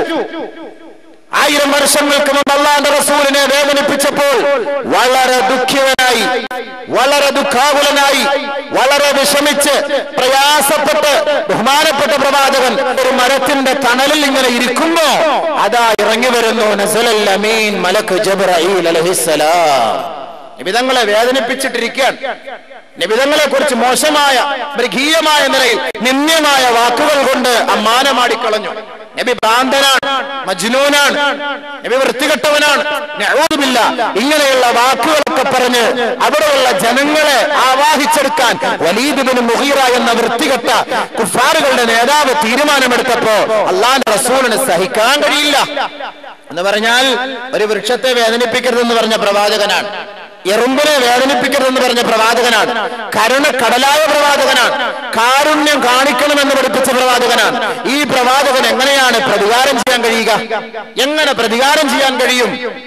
ആയിരം വർഷങ്ങൾക്ക് മുമ്പ് അള്ളാന്റെ റസൂലിനെ വേദനിപ്പിച്ചപ്പോൾ വളരെ ദുഃഖിതനായി വളരെ ദുഃഖാകുലനായി വളരെ വിഷമിച്ച് പ്രയാസപ്പെട്ട് ബഹുമാനപ്പെട്ട പ്രവാചകൻ ഒരു മരത്തിന്റെ തണലിൽ ഇങ്ങനെ ഇരിക്കുമ്പോ അതാ ഇറങ്ങി വരുന്നു നസലൽ അമീൻ മലക്ക് ജബ്രഈൽ അലൈഹിസ്സലാം നിബിതങ്ങളെ വേദനിപ്പിച്ചിട്ടിരിക്കുകയാണ് നിബിതങ്ങളെ കുറിച്ച് മോശമായ മൃഗീയമായ നിലയിൽ നിന്ദ്യമായ വാക്കുകൾ കൊണ്ട് അമ്മാനമാടിക്കളഞ്ഞു നബി ഭ്രാന്തനാണ് മജ്നൂനാണ് നബി വൃത്തികെട്ടവനാണ് നഊദുബില്ല ഇങ്ങനെയുള്ള വാക്കുകളൊക്കെ പറഞ്ഞ് അവിടെയുള്ള ജനങ്ങളെ ആവാഹിച്ചെടുക്കാൻ വലീദിബിന് മുഹീറ എന്ന വൃത്തികെട്ട കുഫാറുകളുടെ നേതാവ് തീരുമാനമെടുത്തപ്പോ അള്ളാന്റെ റസൂലിന് സഹിക്കാൻ കഴിയില്ല എന്ന് പറഞ്ഞാൽ ഒരു വൃക്ഷത്തെ വേദനിപ്പിക്കരുതെന്ന് പറഞ്ഞ പ്രവാചകനാണ് എറുമ്പിനെ വേദനിപ്പിക്കരുതെന്ന് പറഞ്ഞ പ്രവാചകനാണ് കരുണ കടലായ പ്രവാചകനാണ് കാരുണ്യം കാണിക്കണമെന്ന് പഠിപ്പിച്ച പ്രവാചകനാണ് ഈ പ്രവാചകൻ എങ്ങനെയാണ് പ്രതികാരം ചെയ്യാൻ കഴിയുക എങ്ങനെ പ്രതികാരം ചെയ്യാൻ കഴിയും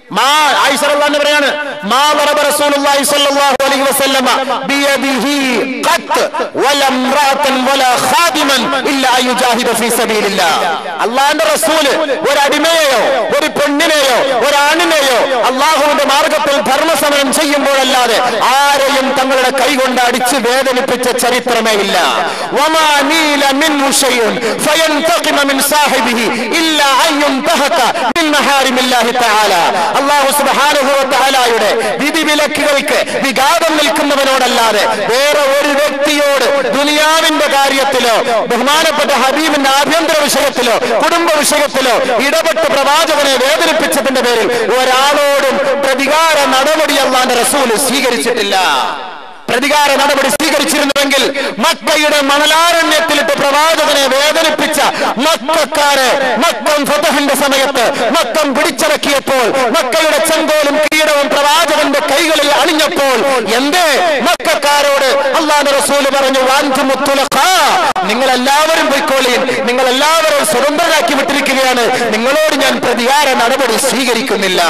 മാ ആയിഷ റളിയല്ലാഹു അൻഹ പറയാണ് മാ ضرب رسول الله صلى الله عليه وسلم بيده قط ولا امرأة ولا خادما إلا أن يجاهد في سبيل الله അള്ളാന്റെ റസൂല് ഒരു അടിമയെയോ ഒരു പെണ്ണിനെയോ ഒരു ആണിനെയോ അള്ളാഹുവിന്റെ മാർഗത്തിൽ ധർമ്മസമരം ചെയ്യുമ്പോഴല്ലാതെ ആരെയും തങ്ങളുടെ കൈകൊണ്ട് അടിച്ച് വേദനിപ്പിച്ച ചരിത്രമേ ഇല്ല وما نيل منه شيء فينتقم من صاحبه إلا أن ينتهك من محارم الله تعالى അള്ളാഹു സുബ്ഹാനഹു വ തആലയുടെ വിധിവിലക്കുകൾക്ക് വിഘാതം നിൽക്കുന്നവനോടല്ലാതെ വേറെ ഒരു വ്യക്തിയോട് ദുനിയാവിന്റെ കാര്യത്തിലോ ബഹുമാനപ്പെട്ട ഹബീബിന്റെ ആഭ്യന്തര വിഷയത്തിലോ കുടുംബ വിഷയത്തിലോ ഇടപെട്ട് പ്രവാചകനെ വേദനിപ്പിച്ചതിന്റെ പേരിൽ ഒരാളോടും പ്രതികാര നടപടി അള്ളാന്റെ റസൂൽ സ്വീകരിച്ചിട്ടില്ല പ്രതികാര നടപടി സ്വീകരിച്ചിരുന്നുവെങ്കിൽ മക്കയുടെ മണലാരണ്യത്തിലിട്ട് പ്രവാചകനെ വേദനിപ്പിച്ച മക്കാരെ മക്കം ഫതഹിന്റെ സമയത്ത് മക്കം പിടിച്ചടക്കിയപ്പോൾ മക്കയുടെ ചെങ്കോലും കിരീടവും പ്രവാചകന്റെ കൈകളിൽ അണിഞ്ഞപ്പോൾ എന്തേ മക്കാരോട് അള്ളാഹ് റസൂല് പറഞ്ഞു വാൻതുമുത്തുലഖ നിങ്ങൾ എല്ലാവരും പോയിക്കോളിയും നിങ്ങൾ എല്ലാവരും സ്വതന്ത്രരാക്കി വിട്ടിരിക്കുകയാണ് നിങ്ങളോട് ഞാൻ പ്രതികാര നടപടി സ്വീകരിക്കുന്നില്ല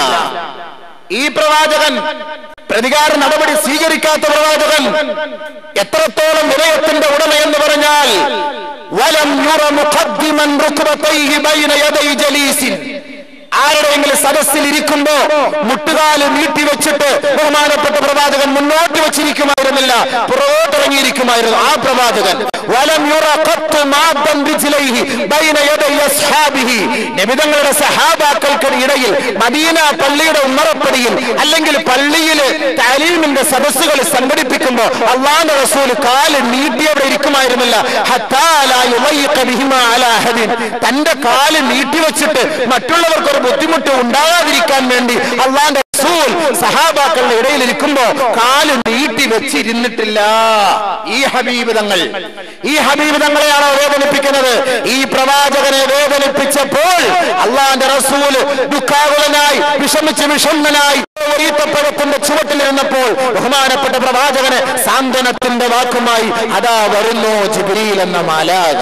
ഈ പ്രവാചകൻ പ്രതികാര നടപടി സ്വീകരിക്കാത്ത പ്രവാചകൻ എത്രത്തോളം വിനയത്തിന്റെ ഉടമ എന്ന് പറഞ്ഞാൽ വലം യുറ മുഖദ്ദിമൻ റുക്ബതൈഹി ബൈന യദൈ ജലീസിൻ ആരുടെയെങ്കിലും സദസ്സിൽ ഇരിക്കുമ്പോ മുട്ടുകാല് നീട്ടി വെച്ചിട്ട് ബഹുമാനപ്പെട്ട പ്രവാചകൻ മുന്നോട്ട് വെച്ചിരിക്കുമായിരുന്നില്ല പുറകോട്ടിറങ്ങിയിരിക്കുമായിരുന്നു ആ പ്രവാചകൻ വലം യുറ ഖത്ത് മാദ്ദൻ റിജ്ലൈഹി ബൈന യദൈ അസ്ഹാബിഹി നബിതങ്ങളുടെ സഹാബാക്കൾക്ക് ഇടയിൽ മദീന പള്ളിയുടെ ഉമ്മറപ്പടിയിൽ അല്ലെങ്കിൽ പള്ളിയിൽ താലീമിന്റെ സദസ്സുകൾ സംഘടിപ്പിക്കുമ്പോ അള്ളാഹുന്റെ റസൂൽ കാല് നീട്ടി അവിടെ ഇരിക്കുമായിരുന്നില്ല ഹത്താ ലാ യുളയ്യിഖ ബിഹിമാ അലാ അഹദിൻ. തന്റെ കാല് നീട്ടി വെച്ചിട്ട് മറ്റുള്ളവർക്ക് ഒരു ബുദ്ധിമുട്ട് ഉണ്ടാകാതിരിക്കാൻ വേണ്ടി അള്ളാന്റെ റസൂൽ സഹാബാക്കളുടെ ഇടയിൽ ഇരിക്കുമ്പോ കാല് നീട്ടി വെച്ചിരുന്നിട്ടില്ല ഈ ഹബീബ് തങ്ങൾ ഈ ഹബീബ് തങ്ങളെയാണോ വേദനിപ്പിക്കുന്നത് ഈ പ്രവാചകനെ വേദനിപ്പിച്ചപ്പോൾ അള്ളാന്റെ റസൂല് ദുഃഖാകുലനായി വിഷമിച്ച് വിഷണ്ണനായി ഈത്തപ്പഴത്തിന്റെ ചുവട്ടിലിരുന്നപ്പോൾ ബഹുമാനപ്പെട്ട പ്രവാചകന് സാന്ത്വനത്തിന്റെ വാക്കുമായി അതാ വരുന്നു ജിബ്രീൽ എന്ന മാലാക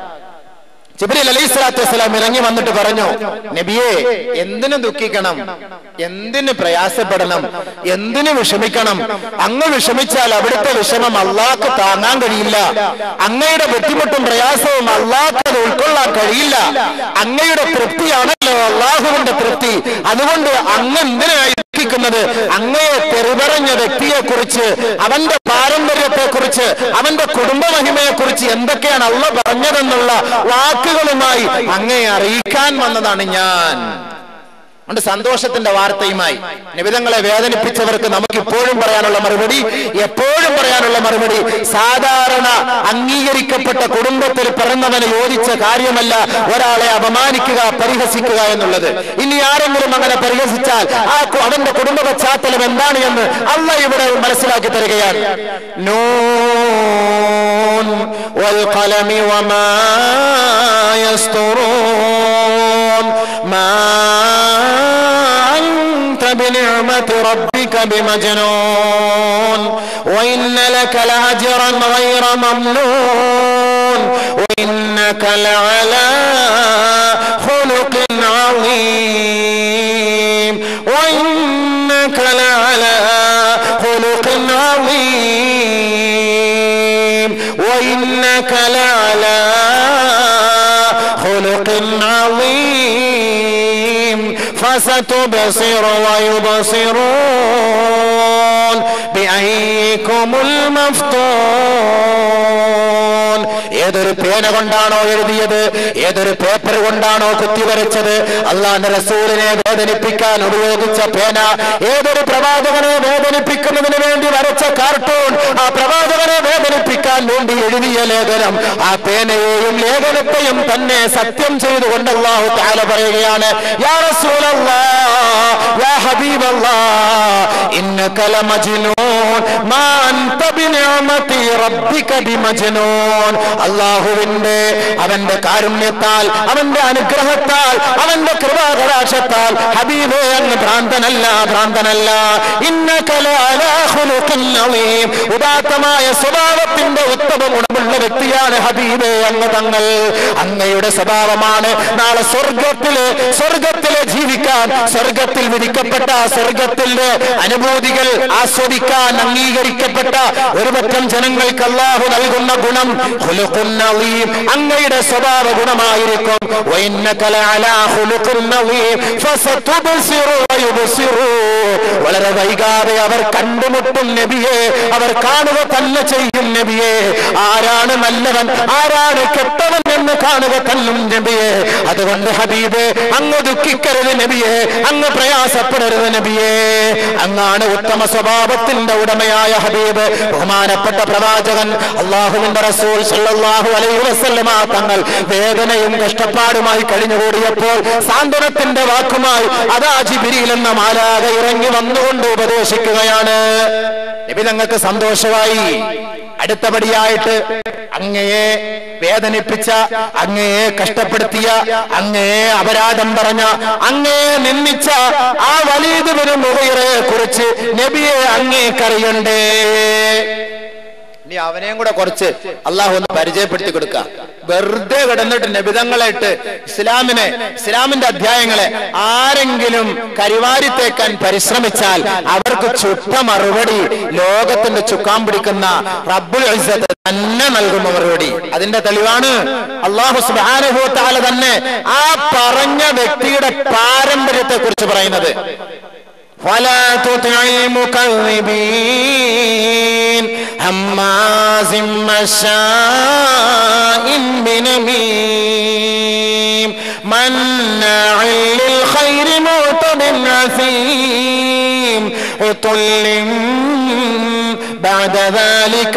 ജിബ്രീൽ അലൈഹി സ്വലാത്തു വസ്സലാം ഇറങ്ങി വന്നിട്ട് പറഞ്ഞു നബിയെ എന്തിനു ദുഃഖിക്കണം എന്തിന് പ്രയാസപ്പെടണം എന്തിനു വിഷമിക്കണം അങ്ങ് വിഷമിച്ചാൽ അവിടുത്തെ വിഷമം അള്ളാഹ്ക്ക് താങ്ങാൻ കഴിയില്ല അങ്ങയുടെ ബുദ്ധിമുട്ടും പ്രയാസവും അള്ളാഹ്ക്ക് അത് ഉൾക്കൊള്ളാൻ കഴിയില്ല അങ്ങയുടെ തൃപ്തിയാണല്ലോ അള്ളാഹുവിന്റെ തൃപ്തി അതുകൊണ്ട് അങ്ങ് എന്തിനായി ദുഃഖിക്കുന്നത് അങ്ങയെ തെറിപറഞ്ഞ വ്യക്തിയെ കുറിച്ച് അവന്റെ പാരമ്പര്യത്തെ കുറിച്ച് അവന്റെ കുടുംബ മഹിമയെ കുറിച്ച് എന്തൊക്കെയാണ് അള്ള പറഞ്ഞതെന്നുള്ള വാക്കുകളുമായി അങ്ങയെ അറിയിക്കാൻ വന്നതാണ് ഞാൻ അതുകൊണ്ട് സന്തോഷത്തിന്റെ വാർത്തയുമായി നിബിതങ്ങളെ വേദനിപ്പിച്ചവർക്ക് നമുക്ക് ഇപ്പോഴും പറയാനുള്ള മറുപടി എപ്പോഴും പറയാനുള്ള മറുപടി സാധാരണ അംഗീകരിക്കപ്പെട്ട കുടുംബത്തിൽ പിറന്നവന് യോജിച്ച കാര്യമല്ല ഒരാളെ അപമാനിക്കുക പരിഹസിക്കുക എന്നുള്ളത് ഇനി ആരെങ്കിലും അങ്ങനെ പരിഹസിച്ചാൽ ആ കു- അവന്റെ കുടുംബ പശ്ചാത്തലം എന്താണ് എന്ന് അല്ല ഇവിടെ മനസ്സിലാക്കി തരികയാണ് നൂൻ والقلم وما يسطرون ما أنت بنعمة ربك بمجنون وإن لك لأجرا غير ممنون وإنك لعلى خلق عظيم وإنك لعلى خلق عظيم وإنك لعلى خلق عظيم فستبصر ويبصرون بأيكم المفتون ഏതൊരു പേന കൊണ്ടാണോ എഴുതിയത് ഏതൊരു പേപ്പർ കൊണ്ടാണോ കുത്തിവരച്ചത് അള്ളാന്റെ റസൂലിനെ വേദനിപ്പിക്കാൻ ഉപയോഗിച്ച പേന ഏതൊരു പ്രവാചകനെ വേദനിപ്പിക്കുന്നതിന് വേണ്ടി വരച്ച കാർട്ടൂൺ ആ പ്രവാചകനെ വേദനിപ്പിക്കാൻ വേണ്ടി എഴുതിയ ലേഖനം ആ പേനയെയും ലേഖനത്തെയും തന്നെ സത്യം ചെയ്തുകൊണ്ട് അള്ളാഹു താല പറയുകയാണ് യാ റസൂലല്ലാഹ് യാ ഹബീബല്ലാഹ് ഇന്നക ലമജ്നൂൻ മാ അൻത ബിനിഅമതി റബ്ബിക ബിമജ്നൂൻ അള്ളാഹുവിന്റെ അവന്റെ കാരുണ്യത്താൽ അവന്റെ അനുഗ്രഹത്താൽ അവന്റെ കൃപാകരാ കടാക്ഷത്താൽ ഹബീബേ അങ്ങ് ഭ്രാന്തനല്ല ഭ്രാന്തനല്ല ഇന്നകലാലാഹുലുക്കുന്നവയും ഉദാത്തമായ സ്വഭാവത്തിന്റെ ഉത്തമ ഗുണമുള്ള വ്യക്തിയാണ് ഹബീബേ അങ്ങ് തങ്ങൾ അങ്ങയുടെ സ്വഭാവമാണ് നാളെ സ്വർഗത്തില് സ്വർഗത്തില് ജീവിക്കാൻ സ്വർഗത്തിൽ വിധിക്കപ്പെട്ട സ്വർഗത്തിന്റെ അനുഭൂതികൾ ആസ്വദിക്കാൻ അംഗീകരിക്കപ്പെട്ട ഒരു പറ്റം ജനങ്ങൾക്ക് അള്ളാഹു നൽകുന്ന ഗുണം ഖുലുഖുൻ അളീം. അങ്ങയുടെ സ്വഭാവ ഗുണമായിരിക്കും വഇന്നക ലഅലാ ഖുലുഖുൻ അളീം. ഫസതുബ്സിറു വയുബ്സിറൂ. വളരെ വൈകാതെ അവർ കണ്ടുമുട്ടും നബിയെ അവർ കാണുക തന്നെ ചെയ്യും നബിയെ ആരാണ് നല്ലവൻ ആരാണ് കെട്ടവൻ എന്ന് കാണുക തന്നും നബിയെ അതുകൊണ്ട് ഹബീബ് അങ്ങ് ദുഃഖിക്കരുത് നബിയെ അങ്ങ് പ്രയാസപ്പെടരുത് നബിയെ അങ്ങാണ് ഉത്തമ സ്വഭാവത്തിന്റെ ഉടമയായ ഹബീബ് ബഹുമാനപ്പെട്ട പ്രവാചകൻ അള്ളാഹുവിന്റെ റസൂൽ സല്ലല്ലാഹു അലൈഹി വസല്ലമ തങ്ങൾ വേദനയും കഷ്ടപ്പാടുമായി കഴിഞ്ഞുകൂടിയപ്പോൾ സാന്ത്വനത്തിന്റെ വാക്കുമായി അതാ ജിബിരിയിൽ എന്ന മാലാക ഇറങ്ങി വന്നുകൊണ്ട് ഉപദേശിക്കുകയാണ് നബി തങ്ങൾക്ക് സന്തോഷമായി അടുത്തപടിയായിട്ട് അങ്ങയെ വേദനിപ്പിച്ച അങ്ങയെ കഷ്ടപ്പെടുത്തിയ അങ്ങയെ അപരാധം പറഞ്ഞ അങ്ങയെ നിന്ദിച്ച ആ വലീദുബിന് മുഹൈറയെ കുറിച്ച് നബിയെ അങ്ങേക്കറിയണ്ടേ ഇനി അവനെയും കൂടെ കുറച്ച് അള്ളാഹു ഒന്ന് പരിചയപ്പെടുത്തി കൊടുക്കുക വെറുതെ കിടന്നിട്ട് നബിതങ്ങളായിട്ട് ഇസ്ലാമിനെ ഇസ്ലാമിന്റെ അധ്യായങ്ങളെ ആരെങ്കിലും കരിവാരിത്തേക്കാൻ പരിശ്രമിച്ചാൽ അവർക്ക് ചുട്ട മറുപടി ലോകത്തിന്റെ ചുക്കാൻ പിടിക്കുന്ന റബ്ബുൽ ഇസ്സത്ത് തന്നെ നൽകുന്ന മറുപടി അതിന്റെ തെളിവാണ് അള്ളാഹു സുബാനുഭവത്താല തന്നെ ആ പറഞ്ഞ വ്യക്തിയുടെ പാരമ്പര്യത്തെ കുറിച്ച് പറയുന്നത് ولا تطع المكذبين هماز مشاء بنميم مناع للخير معتد عثيم عتل بعد ذلك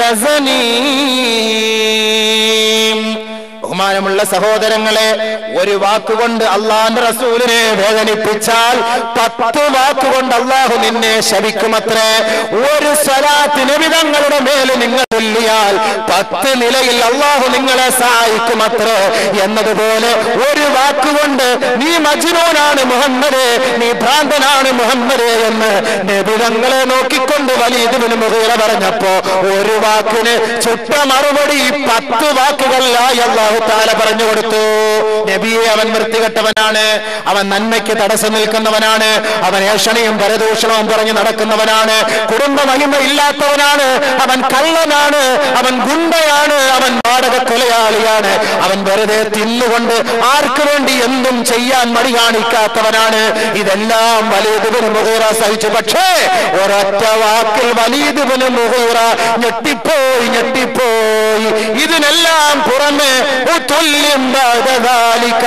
زنيم ബഹുമാനമുള്ള സഹോദരങ്ങളെ ഒരു വാക്കുകൊണ്ട് അള്ളാന്റെ റസൂലിനെ വേദനിപ്പിച്ചാൽ പത്ത് വാക്കുകൊണ്ട് അള്ളാഹു നിന്നെ ശപിക്കുമത്രേ ഒരു സ്വലാത്ത് നിമിതങ്ങളുടെ മേൽ നിങ്ങൾ ചൊല്ലിയാൽ പത്ത് നിലയിൽ അള്ളാഹു നിങ്ങളെ സഹായിക്കുമത്രേ എന്നതുപോലെ ഒരു വാക്കുകൊണ്ട് നീ മജ്നൂനാണ് മുഹമ്മദ് നീ ഭ്രാന്തനാണ് മുഹമ്മദ് എന്ന് നബിതങ്ങളെ നോക്കിക്കൊണ്ട് വലിയതിന് മുഖേന പറഞ്ഞപ്പോ ഒരു വാക്കിന് ചുട്ട മറുപടി പത്ത് വാക്കുകളിലായി അള്ളാഹു താല പറഞ്ഞു കൊടുത്തു നബിയെ അവൻ വൃത്തികെട്ടവനാണ് അവൻ നന്മയ്ക്ക് തടസ്സം നിൽക്കുന്നവനാണ് അവൻ ഏഷണിയും പരദൂഷണവും പറഞ്ഞു നടക്കുന്നവനാണ് കുടുംബ മഹിമ ഇല്ലാത്തവനാണ് അവൻ കള്ളനാണ് അവൻ ഗുണ്ടയാണ് അവൻ വാടക കൊലയാളിയാണ് അവൻ വെറുതെ തിന്നുകൊണ്ട് ആർക്കു വേണ്ടി എന്തും ചെയ്യാൻ മടി കാണിക്കാത്തവനാണ് ഇതെല്ലാം വലീദുബിന് മുഹൂറ സഹിച്ചു പക്ഷേ ഒരൊറ്റ വാക്കിൽ വലീദുബിന് മുഹൂറ ഞെട്ടിപ്പോയി ഞെട്ടിപ്പോയി ഇതിനെല്ലാം പുറമെ ഉത്തുല്യം بعد ذلك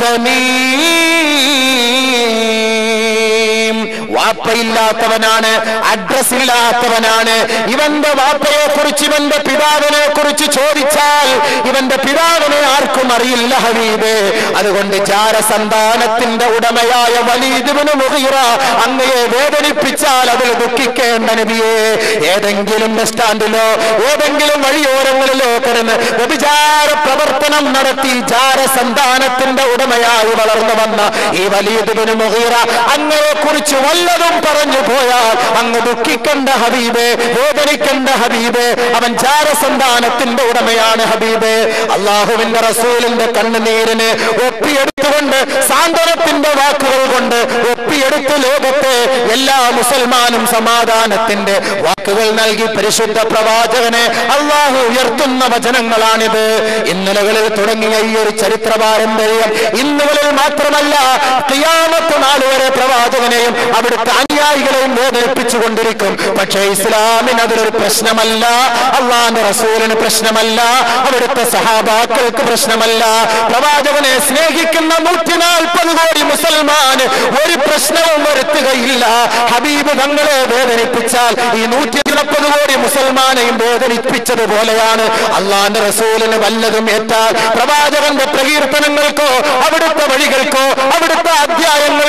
زميم വാപ്പയില്ലാത്തവനാണ് അഡ്രസ് ഇല്ലാത്തവനാണ് ഇവന്റെ വാപ്പയെ കുറിച്ച് ഇവന്റെ പിതാവിനെ കുറിച്ച് ചോദിച്ചാൽ ഇവന്റെ പിതാവിനെ ആർക്കും അറിയില്ല ഹബീബ് അതുകൊണ്ട് ജാരസന്താനത്തിന്റെ ഉടമയായ വലീദിബിന് മുഹീറ അങ്ങയെ വേദനിപ്പിച്ചാൽ അതിൽ ദുഃഖിക്കേണ്ട നബിയെ ഏതെങ്കിലും ബസ് സ്റ്റാൻഡിലോ ഏതെങ്കിലും വഴിയോരങ്ങളിലോ കിടന്ന് വ്യഭിചാര പ്രവർത്തനം നടത്തി ജാരസന്താനത്തിന്റെ ഉടമയായി വളർന്നു വന്ന ഈ വലീദിബിന് മുഹീറ അങ്ങയെ കുറിച്ച് വല്ലതും പറഞ്ഞു പോയാൽ അങ്ങ് ദുഃഖിക്കണ്ട ഹബീബ് വേദനിക്കണ്ട ഹബീബ് അവൻ ജാരസന്താനത്തിന്റെ ഉടമയാണ് ഹബീബ് അള്ളാഹുവിന്റെ റസൂലിന്റെ കണ്ണുനീരിന് ഒപ്പിയെടുത്തുകൊണ്ട് സാന്ത്വനത്തിന്റെ വാക്കുകൾ കൊണ്ട് ഒപ്പിയെടുത്ത് ലോകത്തെ എല്ലാ മുസൽമാനും സമാധാനത്തിന്റെ വാക്കുകൾ നൽകി പരിശുദ്ധ പ്രവാചകനെ അള്ളാഹു ഉയർത്തുന്ന വചനങ്ങളാണിത് ഇന്നലകളിൽ തുടങ്ങിയ ഈ ഒരു ചരിത്ര പാരമ്പര്യം ഇന്നുകളിൽ മാത്രമല്ല ക്രിയാമത്ത് നാൾ വരെ പ്രവാചകനെയും അവിടുത്തെ അനുയായികളെയും വേദനിപ്പിച്ചുകൊണ്ടിരിക്കും പക്ഷേ ഇസ്ലാമിന് അതൊരു പ്രശ്നമല്ല അള്ളാന്റെ റസൂലിന് പ്രശ്നമല്ല അവിടുത്തെ സഹാബാക്കൾക്ക് പ്രശ്നമല്ല പ്രവാചകനെ സ്നേഹിക്കുന്ന നൂറ്റി നാൽപ്പത് കോടി മുസൽമാൻ ഒരു പ്രശ്നവും വരുത്തുകയില്ല ഹബീബ് തങ്ങളെ വേദനിപ്പിച്ചാൽ ഈ നൂറ്റി നാൽപ്പത് കോടി മുസൽമാനെയും വേദനിപ്പിച്ചതുപോലെയാണ് അള്ളാന്റെ റസൂലിന് വല്ലതും ഏറ്റാൽ പ്രവാചകന്റെ പ്രകീർത്തനങ്ങൾക്കോ അവിടുത്തെ വഴികൾക്കോ അവിടുത്തെ അധ്യായങ്ങൾക്കോ വല്ല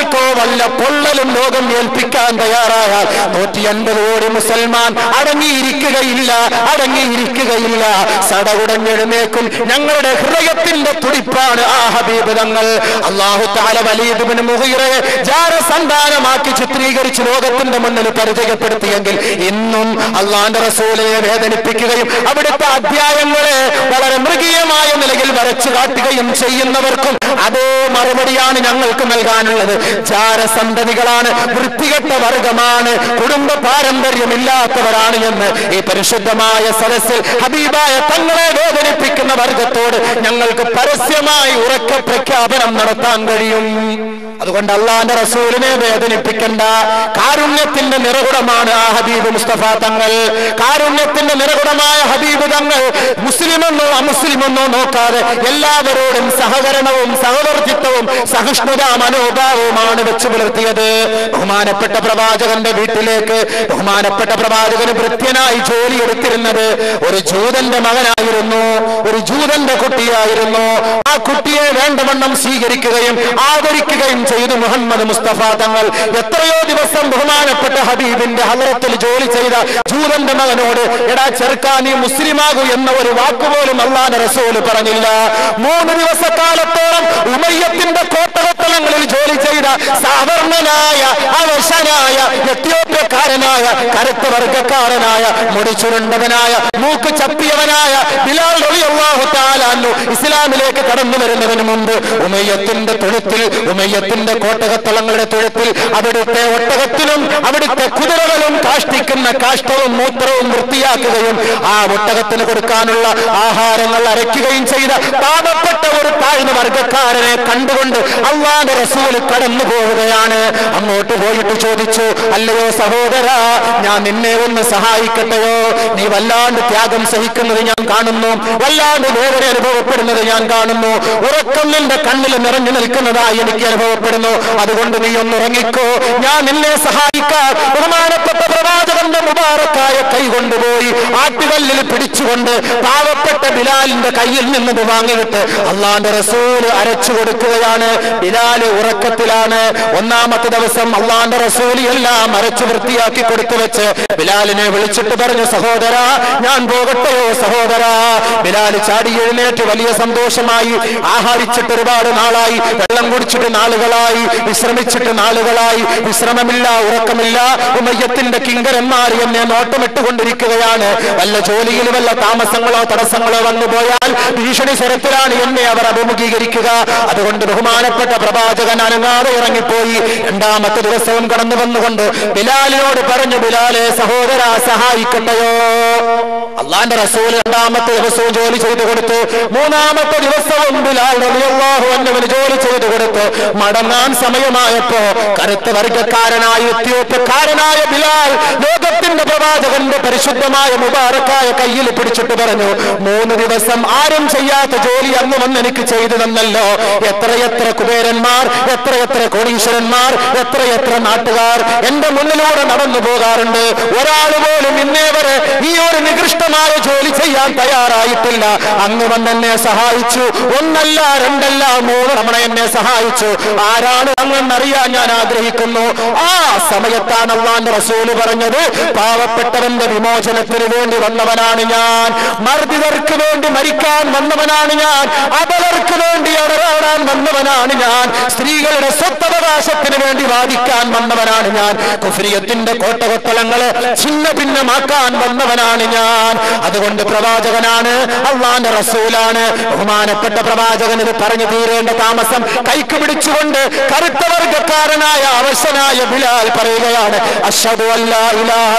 വല്ല പൊള്ളലും ലോകം ഏൽപ്പിക്കാൻ തയ്യാറായാൽ നൂറ്റി അൻപത് കോടി മുസൽമാൻ അടങ്ങിയിരിക്കുകയില്ല അടങ്ങിയിരിക്കുകയില്ല സടകുടഞ്ഞെഴുന്നേക്കും ഞങ്ങളുടെ ഹൃദയത്തിന്റെ തുടിപ്പാണ് ആ ഹബീബ് തങ്ങൾ അള്ളാഹു താല വലീദിബിന് മുഹീറയെ ജാരസന്താനമാക്കി ചിത്രീകരിച്ച് ലോകത്തിന്റെ മുന്നിൽ പരിചയപ്പെടുത്തിയെങ്കിൽ ഇന്നും അള്ളാന്റെ റസൂലിനെ വേദനിപ്പിക്കുകയും അവിടുത്തെ അധ്യായങ്ങളെ വളരെ മൃഗീയമായ നിലയിൽ വരച്ചു കാട്ടുകയും ചെയ്യുന്നവർക്കും അതേ മറുപടിയാണ് ഞങ്ങൾക്ക് നൽകാനുള്ളത് ജാരസന്തതികളാണ് വൃത്തികെട്ട വർഗമാണ് കുടുംബ പാരമ്പര്യമില്ലാത്തവരാണ് എന്ന് ഈ പരിശുദ്ധമായ സദസ്സിൽ ഹബീബായ തങ്ങളെ വേദനിപ്പിക്കുന്ന വർഗത്തോട് ഞങ്ങൾക്ക് പരസ്യമായി ഉറക്ക പ്രഖ്യാപനം നടത്താൻ കഴിയും അതുകൊണ്ട് അള്ളാന്റെ റസൂലിനെ വേദനിപ്പിക്കേണ്ട കാരുണ്യത്തിന്റെ നിറകുടമാണ് ആ ഹബീബ് മുസ്തഫ തങ്ങൾ കാരുണ്യത്തിന്റെ നിറകുടമായ ഹബീബ് തങ്ങൾ മുസ്ലിമെന്നോ അമുസ്ലിമെന്നോ നോക്കാതെ എല്ലാവരോടും സഹകരണവും സഹവർത്തിത്വവും സഹിഷ്ണുതാ മനോഭാവവുമാണ് വെച്ചു പുലർത്തിയത് ബഹുമാനപ്പെട്ട പ്രവാചകന്റെ വീട്ടിലേക്ക് ബഹുമാനപ്പെട്ട പ്രവാചകന് ഭൃത്യനായി ജോലി എടുത്തിരുന്നത് ഒരു ജൂതന്റെ മകനായിരുന്നു ഒരു ജൂതന്റെ കുട്ടിയായിരുന്നു ആ കുട്ടിയെ വേണ്ടവണ്ണം സ്വീകരിക്കുകയും ആദരിക്കുകയും ചെയ്തു മുഹമ്മദ് മുസ്തഫ തങ്ങൾ എത്രയോ ദിവസം ബഹുമാനപ്പെട്ട ഹബീബിന്റെ ഹലറത്തിൽ ജോലി ചെയ്ത ജൂതന്റെ മകനോട് എടാ ചെറുക്കാ നീ മുസ്ലിമാകൂ എന്ന ഒരു വാക്കുപോലും അള്ളാന്റെ റസൂല് പറഞ്ഞില്ല മൂന്ന് ദിവസക്കാലത്തോളം ഉമയ്യത്തിന്റെ കോട്ടകത്തലങ്ങളിൽ ജോലി ചെയ്ത സാവർണനായ അവശനായ എത്യോപ്യക്കാരനായ കറുത്ത വർഗക്കാരനായ മുടിച്ചുരുണ്ടവനായ മൂക്ക് ചപ്പിയവനായ ബിലാൽ റളിയല്ലാഹു തആല അൻഹു ഇസ്ലാമിലേക്ക് കടന്നു വരുന്നതിന് മുമ്പ് ഉമയ്യത്തിന്റെ തൊഴുത്തിൽ ഉമയ്യത്തിന്റെ കോട്ടകത്തളങ്ങളുടെ തൊഴുത്തിൽ അവിടുത്തെ ഒട്ടകത്തിലും അവിടുത്തെ കുതിരകളും കാഷ്ടിക്കുന്ന കാഷ്ടവും മൂത്രവും വൃത്തിയാക്കുകയും ആ ഒട്ടകത്തിന് കൊടുക്കാനുള്ള ആഹാരങ്ങൾ അരയ്ക്കുകയും ചെയ്ത പാപപ്പെട്ട ഒരു താഴ്ന്ന വർഗക്കാരനെ കണ്ടുകൊണ്ട് അള്ളാന്റെ റസൂൽ കടന്നു പോവുകയാണ് അങ്ങോട്ട് പോയിട്ട് ചോദിച്ചു അല്ലയോ സഹോദര ഞാൻ നിന്നെ ഒന്ന് സഹായിക്കട്ടെയോ നീ വല്ലാണ്ട് ത്യാഗം സഹിക്കുന്നത് ഞാൻ കാണുന്നു വല്ലാണ്ട് വേദന അനുഭവപ്പെടുന്നത് ഞാൻ കാണുന്നു ഉറക്കം നിന്റെ കണ്ണിൽ നിറഞ്ഞു നിൽക്കുന്നതായി എനിക്ക് അനുഭവപ്പെടുന്നു അതുകൊണ്ട് നീ ഒന്ന് ഉറങ്ങിക്കോ ഞാൻ നിന്നെ സഹായിക്കാൻ ബഹുമാനപ്പെട്ട പ്രവാചകന്റെ മുബാറക്കായ കൈ കൊണ്ടുപോയി ആട്ടുകല്ലിൽ പിടിച്ചുകൊണ്ട് പാവപ്പെട്ട ബിലാലിന്റെ കയ്യിൽ നിന്നത് വാങ്ങിയിട്ട് അള്ളാന്റെ റസൂല് അരച്ചു കൊടുക്കുകയാണ് ബിലാല് ഉറക്കത്തിലാണ് ഒന്നാമത്തെ ദിവസം അള്ളാന്റെ റസൂല് എല്ലാം അരച്ചു വൃത്തിയാക്കി കൊടുത്തു വെച്ച് ബിലാലിനെ വിളിച്ചിട്ട് പറഞ്ഞു സഹോദര ഞാൻ പോകട്ടെയോ സഹോദര ബിലാല് ചാടി എഴുന്നേറ്റ് വലിയ സന്തോഷമായി ആഹാരിച്ചിട്ട് ഒരുപാട് നാളായി വെള്ളം കുടിച്ചിട്ട് നാളുകളായി വിശ്രമിച്ചിട്ട് നാളുകളായി വിശ്രമമില്ല ഉറക്കമില്ല ഉമയ്യത്തിന്റെ കിങ്കരന്മാർ എന്നെ നോട്ടമിട്ടുകൊണ്ടിരിക്കുകയാണ് വല്ല ജോലിയിൽ വല്ല താമസങ്ങളോ തടസ്സങ്ങളോ വന്നു പോയാൽ ഭീഷണി സ്വരത്തിലാണ് എന്നെ അവർ അഭിമുഖീകരിക്കുക അതുകൊണ്ട് ബഹുമാനപ്പെട്ട പ്രവാചകൻ അനങ്ങാതെ ഇറങ്ങിപ്പോയി രണ്ടാമത്തെ ദിവസവും കടന്നു വന്നുകൊണ്ട് ബിലാലിനോട് പറഞ്ഞു ബിലാലെ സഹോദര സഹായിക്കട്ടെയോ അള്ളാന്റെ റസൂൽ രണ്ടാമത്തെ ദിവസവും ജോലി ചെയ്തു കൊടുത്തു മൂന്നാമത്തെ ദിവസവും ബിലാൽ റളിയല്ലാഹു അൻഹുവിന് ജോലി ചെയ്തു കൊടുത്തു മടങ്ങാൻ സമയമായപ്പോ കറുത്ത വർഗക്കാരനായ എത്യോപ്യക്കാരനായ ബിലാൽ ലോകത്തിന്റെ പ്രവാചകന്റെ പരിശുദ്ധമായ മുബാറക്കായ കയ്യിൽ പിടിച്ചിട്ട് പറഞ്ഞു മൂന്ന് ദിവസം ആരും ചെയ്യാത്ത ജോലി അന്ന് വന്ന് എനിക്ക് ചെയ്തു തന്നല്ലോ എത്രയെത്ര കുബേരന്മാർ എത്രയെത്ര കോടീശ്വരന്മാർ എത്രയെത്ര നാട്ടുകാർ എന്റെ മുന്നിലൂടെ നടന്നു പോകാറുണ്ട് ഒരാൾ പോലും ഇന്നേ വരെ ഈ ഒരു നികൃഷ്ടമായ ജോലി ചെയ്യാൻ തയ്യാറായിട്ടില്ല അങ്ങ് വന്ന് എന്നെ സഹായിച്ചു ഒന്നല്ല രണ്ടല്ല മൂന്ന് തവണ എന്നെ സഹായിച്ചു ആരാണ് അങ്ങെന്നറിയാൻ ഞാൻ ആഗ്രഹിക്കുന്നു ആ സമയത്താണ് അള്ളാന്റെ റസൂല് പറഞ്ഞത് പാവപ്പെട്ടവന്റെ വിമോചനത്തിന് വേണ്ടി വന്നവനാണ് ഞാൻ മർദ്ദിതർക്ക് വേണ്ടി മരിക്കാൻ വന്നവനാണ് ഞാൻ അബലർക്ക് വേണ്ടി അടരാടാൻ വന്നവനാണ് ഞാൻ സ്ത്രീകളുടെ സ്വത്തവകാശത്തിന് വേണ്ടി വാദിക്കാൻ വന്നവനാണ് ഞാൻ കുഫ്രിയത്തിന്റെ കോട്ടകൊത്തലങ്ങളെ ഛിന്ന ഭിന്നമാക്കാൻ വന്നവനാണ് ഞാൻ അതുകൊണ്ട് പ്രവാചകനാണ് അള്ളാന്റെ റസൂലാണ് ബഹുമാനപ്പെട്ട പ്രവാചകൻ ഇത് പറഞ്ഞു തീരേണ്ട താമസം കൈക്ക് പിടിച്ചുകൊണ്ട് കറുത്ത വർഗക്കാരനായ അവശനായ ബിലാൽ പറയുകയാണ് അഷ്ഹദു അല്ലാ ഇലാഹ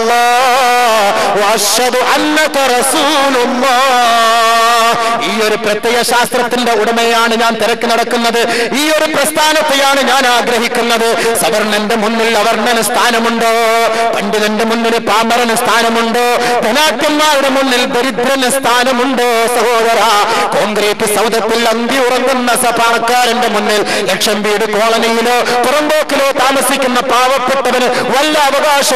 ഇല്ലല്ലാഹ് വഅഷ്ഹദു അന്നക റസൂലുള്ളാഹ് ഈ ഒരു പ്രത്യയ ശാസ്ത്രത്തിന്റെ ഉടമയാണ് ഞാൻ തിരക്ക് നടക്കുന്നത് ഈ ഒരു പ്രസ്ഥാനത്തെയാണ് ഞാൻ ആഗ്രഹിക്കുന്നത് സവർണന്റെ മുന്നിൽ അവർണന് സ്ഥാനമുണ്ടോ പണ്ഡിതന്റെ മുന്നിൽ പാമരന് സ്ഥാനമുണ്ടോ ധനാത്യന്മാരുടെ മുന്നിൽ ദരിദ്രന് സ്ഥാനമുണ്ടോ സഹോദര കോൺക്രീറ്റ് സൗദത്തിൽ അന്തി ഉറങ്ങുന്ന സഭാക്കാരന്റെ മുന്നിൽ ലക്ഷം വീട് കോളനിയിലോ പുറമ്പോക്കിലോ താമസിക്കുന്ന പാവപ്പെട്ടവന് വല്ല അവകാശവുമുണ്ടോ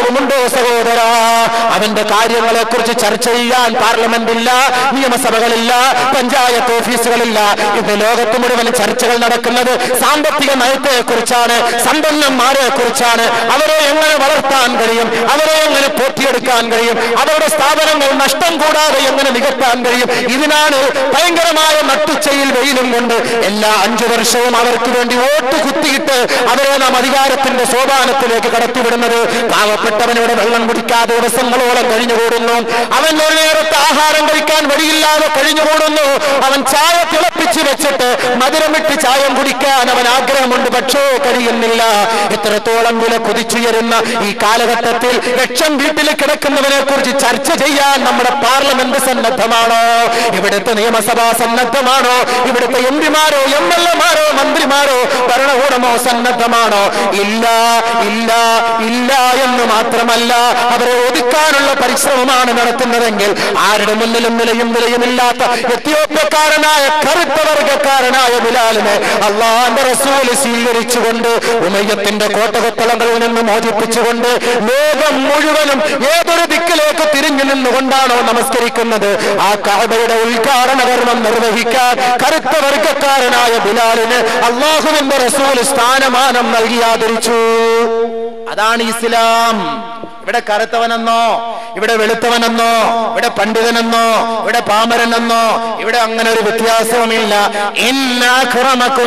സഹോദര അവന്റെ കാര്യങ്ങളെ കുറിച്ച് ചർച്ച ചെയ്യാൻ പാർലമെന്റില്ല നിയമസഭകളില്ല പഞ്ചായത്ത് ഓഫീസുകളില്ല ഇന്ന് ലോകത്ത് മുഴുവൻ ചർച്ചകൾ നടക്കുന്നത് സാമ്പത്തിക നയത്തെ കുറിച്ചാണ് സമ്പന്നന്മാരെ കുറിച്ചാണ് അവരെ എങ്ങനെ വളർത്താൻ കഴിയും അവരെ എങ്ങനെ പോറ്റിയെടുക്കാൻ കഴിയും അവരുടെ സ്ഥാപനങ്ങൾ നഷ്ടം കൂടാതെ എങ്ങനെ നികത്താൻ കഴിയും ഇതിനാണ് ഭയങ്കരമായ നട്ടുച്ചയിൽ വെയിലും കൊണ്ട് എല്ലാ അഞ്ചു വർഷവും അവർക്ക് വേണ്ടി വോട്ട് കുത്തിയിട്ട് അവരെ നാം അധികാരത്തിന്റെ സോപാനത്തിലേക്ക് കടത്തിവിടുന്നത് പാവപ്പെട്ടവനോട് വെള്ളം കുടിക്കാതെ ദിവസങ്ങളോളം കഴിഞ്ഞുകൂടുന്നു അവൻ ഒരു നേരത്തെ ആഹാരം കഴിക്കാൻ വഴിയില്ലാതെ കഴിഞ്ഞുകൂടുന്നു അവൻ ചായ തിളപ്പിച്ച് വെച്ചിട്ട് മധുരമിട്ട് ചായം കുടിക്കാൻ അവൻ ആഗ്രഹമുണ്ട് പക്ഷേ കഴിയുന്നില്ല ഇത്രത്തോളം വില കുതിച്ചുയരുന്ന ഈ കാലഘട്ടത്തിൽ ലക്ഷം വീട്ടിൽ കിടക്കുന്നവനെ കുറിച്ച് ചർച്ച ചെയ്യാൻ നമ്മുടെ പാർലമെന്റ് സന്നദ്ധമാണോ ഇവിടുത്തെ നിയമസഭാ സന്നദ്ധമാണോ ഇവിടുത്തെ എം പിമാരോ എം എൽ എമാരോ മന്ത്രിമാരോ ഭരണകൂടമോ സന്നദ്ധമാണോ ഇല്ല ഇല്ല ഇല്ല എന്ന് മാത്രമല്ല അവരെ ഒതുക്കാനുള്ള പരിശ്രമമാണ് നടത്തുന്നതെങ്കിൽ ആരുടെ മുന്നിലും നിലയും വിലയുമില്ലാത്ത എത്യോപ്യക്കാരനായ കറുത്ത വർഗക്കാരനായ ബിലാലിനെ അള്ളാന്റെ റസൂല് സ്വീകരിച്ചുകൊണ്ട് ഉമയ്യത്തിന്റെ കോട്ടകൊത്തളങ്ങളിൽ നിന്ന് മോചിപ്പിച്ചുകൊണ്ട് ലോകം മുഴുവനും ഏതൊരു ദിക്കിലേക്ക് തിരിഞ്ഞു നിന്നുകൊണ്ടാണോ നമസ്കരിക്കുന്നത് ആ കാബയുടെ ഉദ്ഘാടന കർമ്മം നിർവഹിക്കാൻ കറുത്ത വർഗക്കാരനായ ബിലാലിന് അള്ളാഹുവിന്റെ റസൂൽ സ്ഥാനമാനം നൽകി ആദരിച്ചു അതാണ് ഇസ്ലാം ഇവിടെ കറുത്തവനെന്നോ ഇവിടെ വെളുത്തവനെന്നോ ഇവിടെ പണ്ഡിതനെന്നോ ഇവിടെ പാമരനെന്നോ ഇവിടെ അങ്ങനെ ഒരു വ്യത്യാസവുമില്ല ഇന്നാക്രമക്കും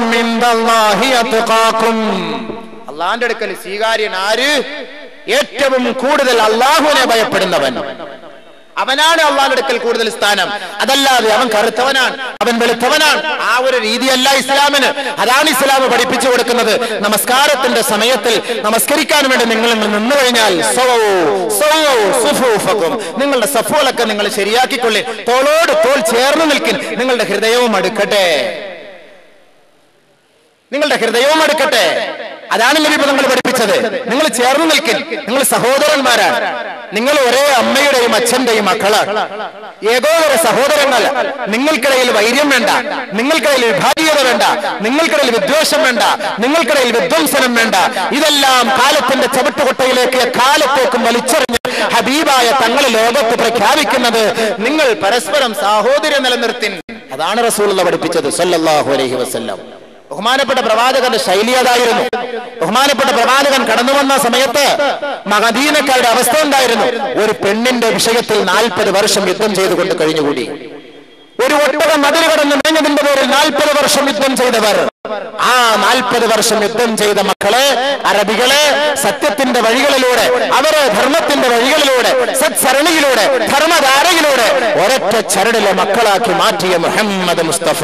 അള്ളാന്റെ അടുക്കൽ സ്വീകാര്യൻ ആര് ഏറ്റവും കൂടുതൽ അള്ളാഹുവിനെ ഭയപ്പെടുന്നവൻ അവനാണ് അള്ളാന്റെ അടുക്കൽ കൂടുതൽ സ്ഥാനം അതല്ലാതെ അവൻ കറുത്തവനാണ് അവൻ വെളുത്തവനാണ് ആ ഒരു രീതിയല്ല ഇസ്ലാമിന് അതാണ് ഇസ്ലാം പഠിപ്പിച്ചു കൊടുക്കുന്നത് നമസ്കാരത്തിന്റെ സമയത്തിൽ നമസ്കരിക്കാൻ വേണ്ടി നിങ്ങൾ നിന്നു കഴിഞ്ഞാൽ സൗ, സൗ, സുഫൂഫക്കും. നിങ്ങളുടെ സഫുകളൊക്കെ നിങ്ങൾ ശരിയാക്കിക്കൊള്ളി തോളോട് തോൾ ചേർന്ന് നിൽക്കിൻ നിങ്ങളുടെ ഹൃദയവും അടുക്കട്ടെ നിങ്ങളുടെ ഹൃദയവും അടുക്കട്ടെ അതാണ് നബി നിങ്ങൾ പഠിപ്പിച്ചത് നിങ്ങൾ ചേർന്ന് നിൽക്കിൻ നിങ്ങൾ സഹോദരന്മാരാണ് നിങ്ങൾ ഒരേ അമ്മയുടെയും അച്ഛന്റെയും മക്കളാണ് ഏകോദര സഹോദരങ്ങൾ നിങ്ങൾക്കിടയിൽ വൈര്യം വേണ്ട നിങ്ങൾക്കിടയിൽ വിഭാഗീയത വേണ്ട നിങ്ങൾക്കിടയിൽ വിദ്വേഷം വേണ്ട നിങ്ങൾക്കിടയിൽ വിധ്വംസനം വേണ്ട ഇതെല്ലാം കാലത്തിന്റെ ചവിട്ടുകൊട്ടയിലേക്ക് കാലത്തേക്കും വലിച്ചെറിഞ്ഞ് ഹബീബായ തങ്ങൾ ലോകത്ത് പ്രഖ്യാപിക്കുന്നത് നിങ്ങൾ പരസ്പരം സാഹോദര്യം നിലനിർത്തിൻ അതാണ് റസൂൽ പഠിപ്പിച്ചത് സല്ലല്ലാഹു അലൈഹി വസല്ലം ബഹുമാനപ്പെട്ട പ്രവാചകന്റെ ശൈലി അതായിരുന്നു ബഹുമാനപ്പെട്ട പ്രവാചകൻ കടന്നു വന്ന സമയത്ത് മഹദീനക്കാരുടെ അവസ്ഥ ഉണ്ടായിരുന്നു ഒരു പെണ്ണിന്റെ വിഷയത്തിൽ നാൽപ്പത് വർഷം യുദ്ധം ചെയ്തുകൊണ്ട് കഴിഞ്ഞുകൂടി ഒരു ഒട്ടകം മതിൽ കടന്ന് മേഞ്ഞതിന്റെ പേരിൽ നാൽപ്പത് വർഷം യുദ്ധം ചെയ്തവർ ആ നാൽപ്പത് വർഷം യുദ്ധം ചെയ്ത മക്കളെ അറബികളെ സത്യത്തിന്റെ വഴികളിലൂടെ അവരെ ധർമ്മത്തിന്റെ വഴികളിലൂടെ സത്സരണിയിലൂടെ ധർമ്മധാരയിലൂടെ ഒരൊറ്റ ചരടിലെ മക്കളാക്കി മാറ്റിയ മുഹമ്മദ് മുസ്തഫ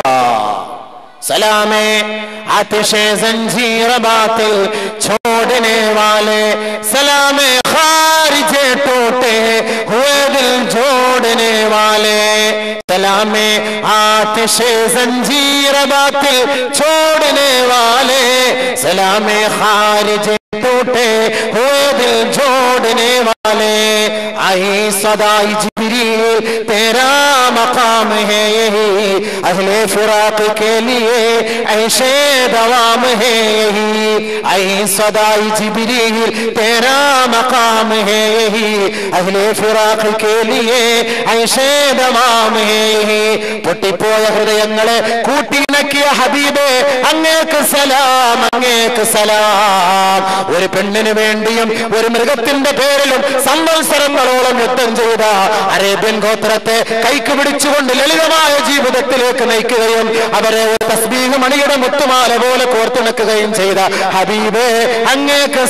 सलामे आतिशे जंजीर बातिल छोड़ने वाले सलामे खारिजे टूटे हुए दिल जोड़ने वाले सलामे आतिशे जंजीर बातिल छोड़ने वाले सलामे खारिजे टूटे हुए दिल जोड़ने वाले आई सदाई जिबरील तेरा मकाम है यही अहले फिराक के लिए ऐशे दवाम है यही आई सदाई जिबरील तेरा मकाम है यही अहले फिराक के लिए ऐशे दवाम है यही പൊട്ടിപ്പോയ ഹൃദയങ്ങളെ കൂട്ടിയിണക്കിയ ഹബീബേ അങ്ങേക്ക് സലാം അങ്ങേക്ക് സലാം ഒരു പെണ്ണിന് വേണ്ടിയും ഒരു മൃഗത്തിന്റെ പേരിലും സംവത്സരങ്ങളോളം യുദ്ധം ചെയ്ത അറേബ്യൻ ഗോത്രത്തെ കൈക്ക് പിടിച്ചുകൊണ്ട് ലളിതമായ ജീവിതത്തിലേക്ക് നയിക്കുകയും അവരെ ഒരു തസ്ബീഹ് മണിയുടെ മുത്തുമാല പോലെ കോർത്തിണക്കുകയും ചെയ്ത ഹബീബേ അങ്ങേക്ക്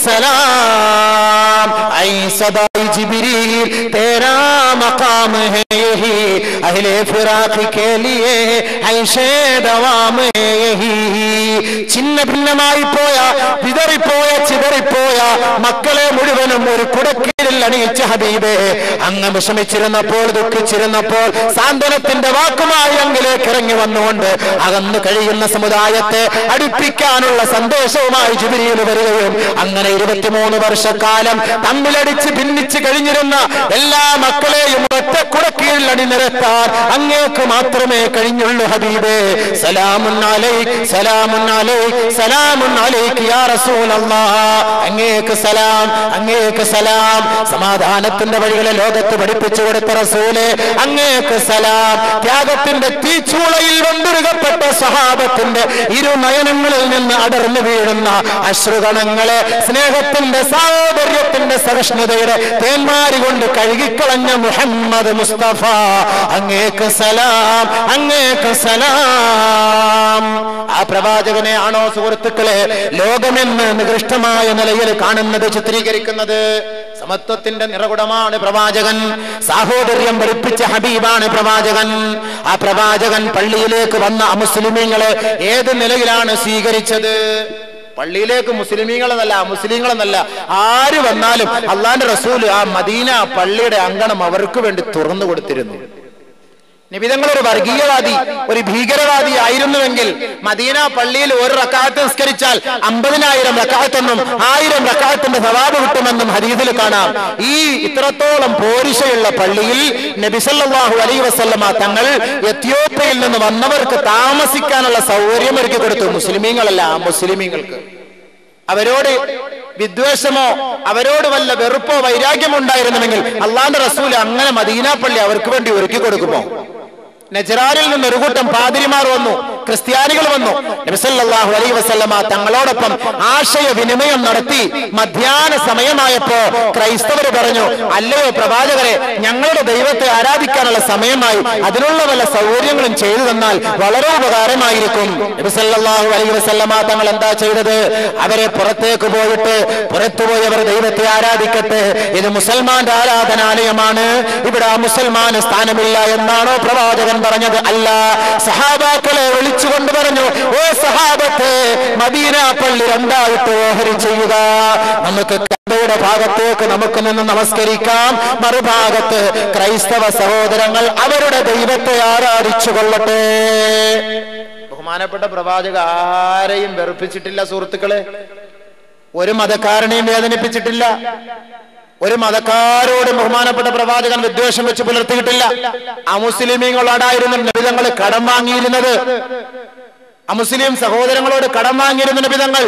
സലാം ഐ സദായി ജിബിരിൽ തേരാ മഖാം ഹേ യഹി അഹ്ലെ ഫിറാഖ് കെ ലിയേ ഐഷേ ദവാം ഹേ യഹി ചിന്ന ഭിന്നമായി പോയ വിതറിപ്പോയ ചിതറിപ്പോയ മക്കളെ മുഴുവനും ഒരു കുടക്കീഴിൽ അണിയിച്ച ഹബീബേ അങ്ങ് വിഷമിച്ചിരുന്നപ്പോൾ ദുഃഖിച്ചിരുന്നപ്പോൾ സാന്ത്വനത്തിന്റെ വാക്കുമായി അങ്ങിലേക്ക് ഇറങ്ങി വന്നുകൊണ്ട് അകന്നു കഴിയുന്ന സമുദായത്തെ അടുപ്പിക്കാനുള്ള സന്ദേശവുമായി ജുബിരിയിൽ വരികയും അങ്ങനെ ഇരുപത്തിമൂന്ന് വർഷക്കാലം തമ്മിലടിച്ച് ഭിന്നിച്ച് കഴിഞ്ഞിരുന്ന എല്ലാ മക്കളെയും ഒറ്റ കുടക്കീഴിൽ അണിനിരത്താൻ അങ്ങേക്ക് മാത്രമേ കഴിഞ്ഞുള്ളൂ ഹബീബേ സലാമുൻ അലൈക് സലാമുൻ അലൈക് സലാമുൻ അലൈക് യാ റസൂലല്ലാഹ് അങ്ങേക്ക് സലാം അങ്ങേക്ക് സലാം സമാധാനത്തിന്റെ വഴികളെ ലോകത്ത് പഠിപ്പിച്ചു കൊടുത്ത റസൂലെ അങ്ങേക്ക് സലാം ത്യാഗത്തിന്റെ തീച്ചൂളയിൽ വെന്തുരുകപ്പെട്ട സഹാബത്തിന്റെ ഇരുനയനങ്ങളിൽ നിന്ന് അടർന്നു വീഴുന്ന അശ്രുഗണങ്ങളെ സ്നേഹത്തിന്റെ സാഹോദര്യത്തിന്റെ സഹിഷ്ണുതയുടെ തേന്മാരി കൊണ്ട് കഴുകിക്കളഞ്ഞ മുഹമ്മദ് മുസ്തഫ അങ്ങേക്ക് സലാം അങ്ങേക്ക് സലാം ആ പ്രവാചകനെ ആണോ സുഹൃത്തുക്കളെ ലോകമെന്ന് നികൃഷ്ടമായ നിലയിൽ കാണുന്നത് ചിത്രീകരിക്കുന്നത് സമത്വത്തിന്റെ നിറകുടമാണ് പ്രവാചകൻ സാഹോദര്യം പഠിപ്പിച്ച ഹബീബാണ് പ്രവാചകൻ ആ പ്രവാചകൻ പള്ളിയിലേക്ക് വന്ന അമുസ്ലിമീങ്ങളെ ഏത് നിലയിലാണ് സ്വീകരിച്ചത് പള്ളിയിലേക്ക് മുസ്ലിമീങ്ങളെന്നല്ല മുസ്ലിങ്ങളെന്നല്ല ആര് വന്നാലും അള്ളാന്റെ റസൂല് ആ മദീന പള്ളിയുടെ അങ്കണം അവർക്ക് വേണ്ടി തുറന്നു കൊടുത്തിരുന്നു നിബിതങ്ങൾ ഒരു വർഗീയവാദി ഒരു ഭീകരവാദി ആയിരുന്നുവെങ്കിൽ മദീന പള്ളിയിൽ ഒരു റക്കാത്ത് നിസ്കരിച്ചാൽ അമ്പതിനായിരം റക്കാത്തെന്നും ആയിരം റക്കാത്തിന്റെ സവാബ് കിട്ടുമെന്നും ഹരീതിൽ കാണാം ഈ ഇത്രത്തോളം പോരിശയുള്ള പള്ളിയിൽ നബിസല്ലാഹു അലൈ വസല്ലമ തങ്ങൾ എത്യോപ്യയിൽ നിന്ന് വന്നവർക്ക് താമസിക്കാനുള്ള സൗകര്യം ഒരുക്കി കൊടുത്തു മുസ്ലിമീങ്ങളല്ല മുസ്ലിമീങ്ങൾക്ക് അവരോട് വിദ്വേഷമോ അവരോട് വല്ല വെറുപ്പോ വൈരാഗ്യമോ ഉണ്ടായിരുന്നുവെങ്കിൽ അള്ളാന്റെ റസൂൽ അങ്ങനെ മദീന പള്ളി അവർക്ക് വേണ്ടി ഒരുക്കി കൊടുക്കുമോ നജറാനിൽ നിന്ന് ഒരു കൂട്ടം പാതിരിമാർ വന്നു ക്രിസ്ത്യാനികൾ വന്നു നബിസല്ലാഹു അലൈ വസല്ലമ തങ്ങളോടൊപ്പം ആശയവിനിമയം നടത്തി മധ്യാഹ്ന സമയമായപ്പോ ക്രൈസ്തവർ പറഞ്ഞു അല്ലയോ പ്രവാചകരെ ഞങ്ങളുടെ ദൈവത്തെ ആരാധിക്കാനുള്ള സമയമായി അതിനുള്ള വല്ല സൗകര്യങ്ങളും ചെയ്തു തന്നാൽ വളരെ ഉപകാരമായിരിക്കും നബിസല്ലാഹു അലൈ വസല്ലമ തങ്ങൾ എന്താ ചെയ്തത് അവരെ പുറത്തേക്ക് പോയിട്ട് പുറത്തുപോയി അവർ ദൈവത്തെ ആരാധിക്കട്ടെ ഇത് മുസൽമാന്റെ ആരാധനാലയമാണ് ഇവിടെ ആ മുസൽമാന് സ്ഥാനമില്ല എന്നാണോ പ്രവാചകൻ പറഞ്ഞത് അല്ല സഹാബാക്കളെ വിളിച്ചുകൊണ്ട് പറഞ്ഞു ഓ സഹാബത്തെ മദീന പള്ളി രണ്ടായിട്ട് ഓഹരി ചെയ്യുക നമുക്ക് കണ്ടയുടെ ഭാഗത്തേക്ക് നമുക്ക് നിന്ന് നമസ്കരിക്കാം മറുഭാഗത്ത് ക്രൈസ്തവ സഹോദരങ്ങൾ അവരുടെ ദൈവത്തെ ആരാധിച്ചു കൊള്ളട്ടെ ബഹുമാനപ്പെട്ട പ്രവാചക ആരെയും വെറുപ്പിച്ചിട്ടില്ല സുഹൃത്തുക്കളെ ഒരു മതക്കാരനെയും വേദനിപ്പിച്ചിട്ടില്ല ഒരു മതക്കാരോട് ബഹുമാനപ്പെട്ട പ്രവാചകൻ വിദ്വേഷം വെച്ച് പുലർത്തിയിട്ടില്ല അമുസ്ലിമീങ്ങളോടായിരുന്നു നബിതങ്ങൾ കടം വാങ്ങിയിരുന്നത് അമുസ്ലിം സഹോദരങ്ങളോട് കടം വാങ്ങിയിരുന്ന നബിതങ്ങൾ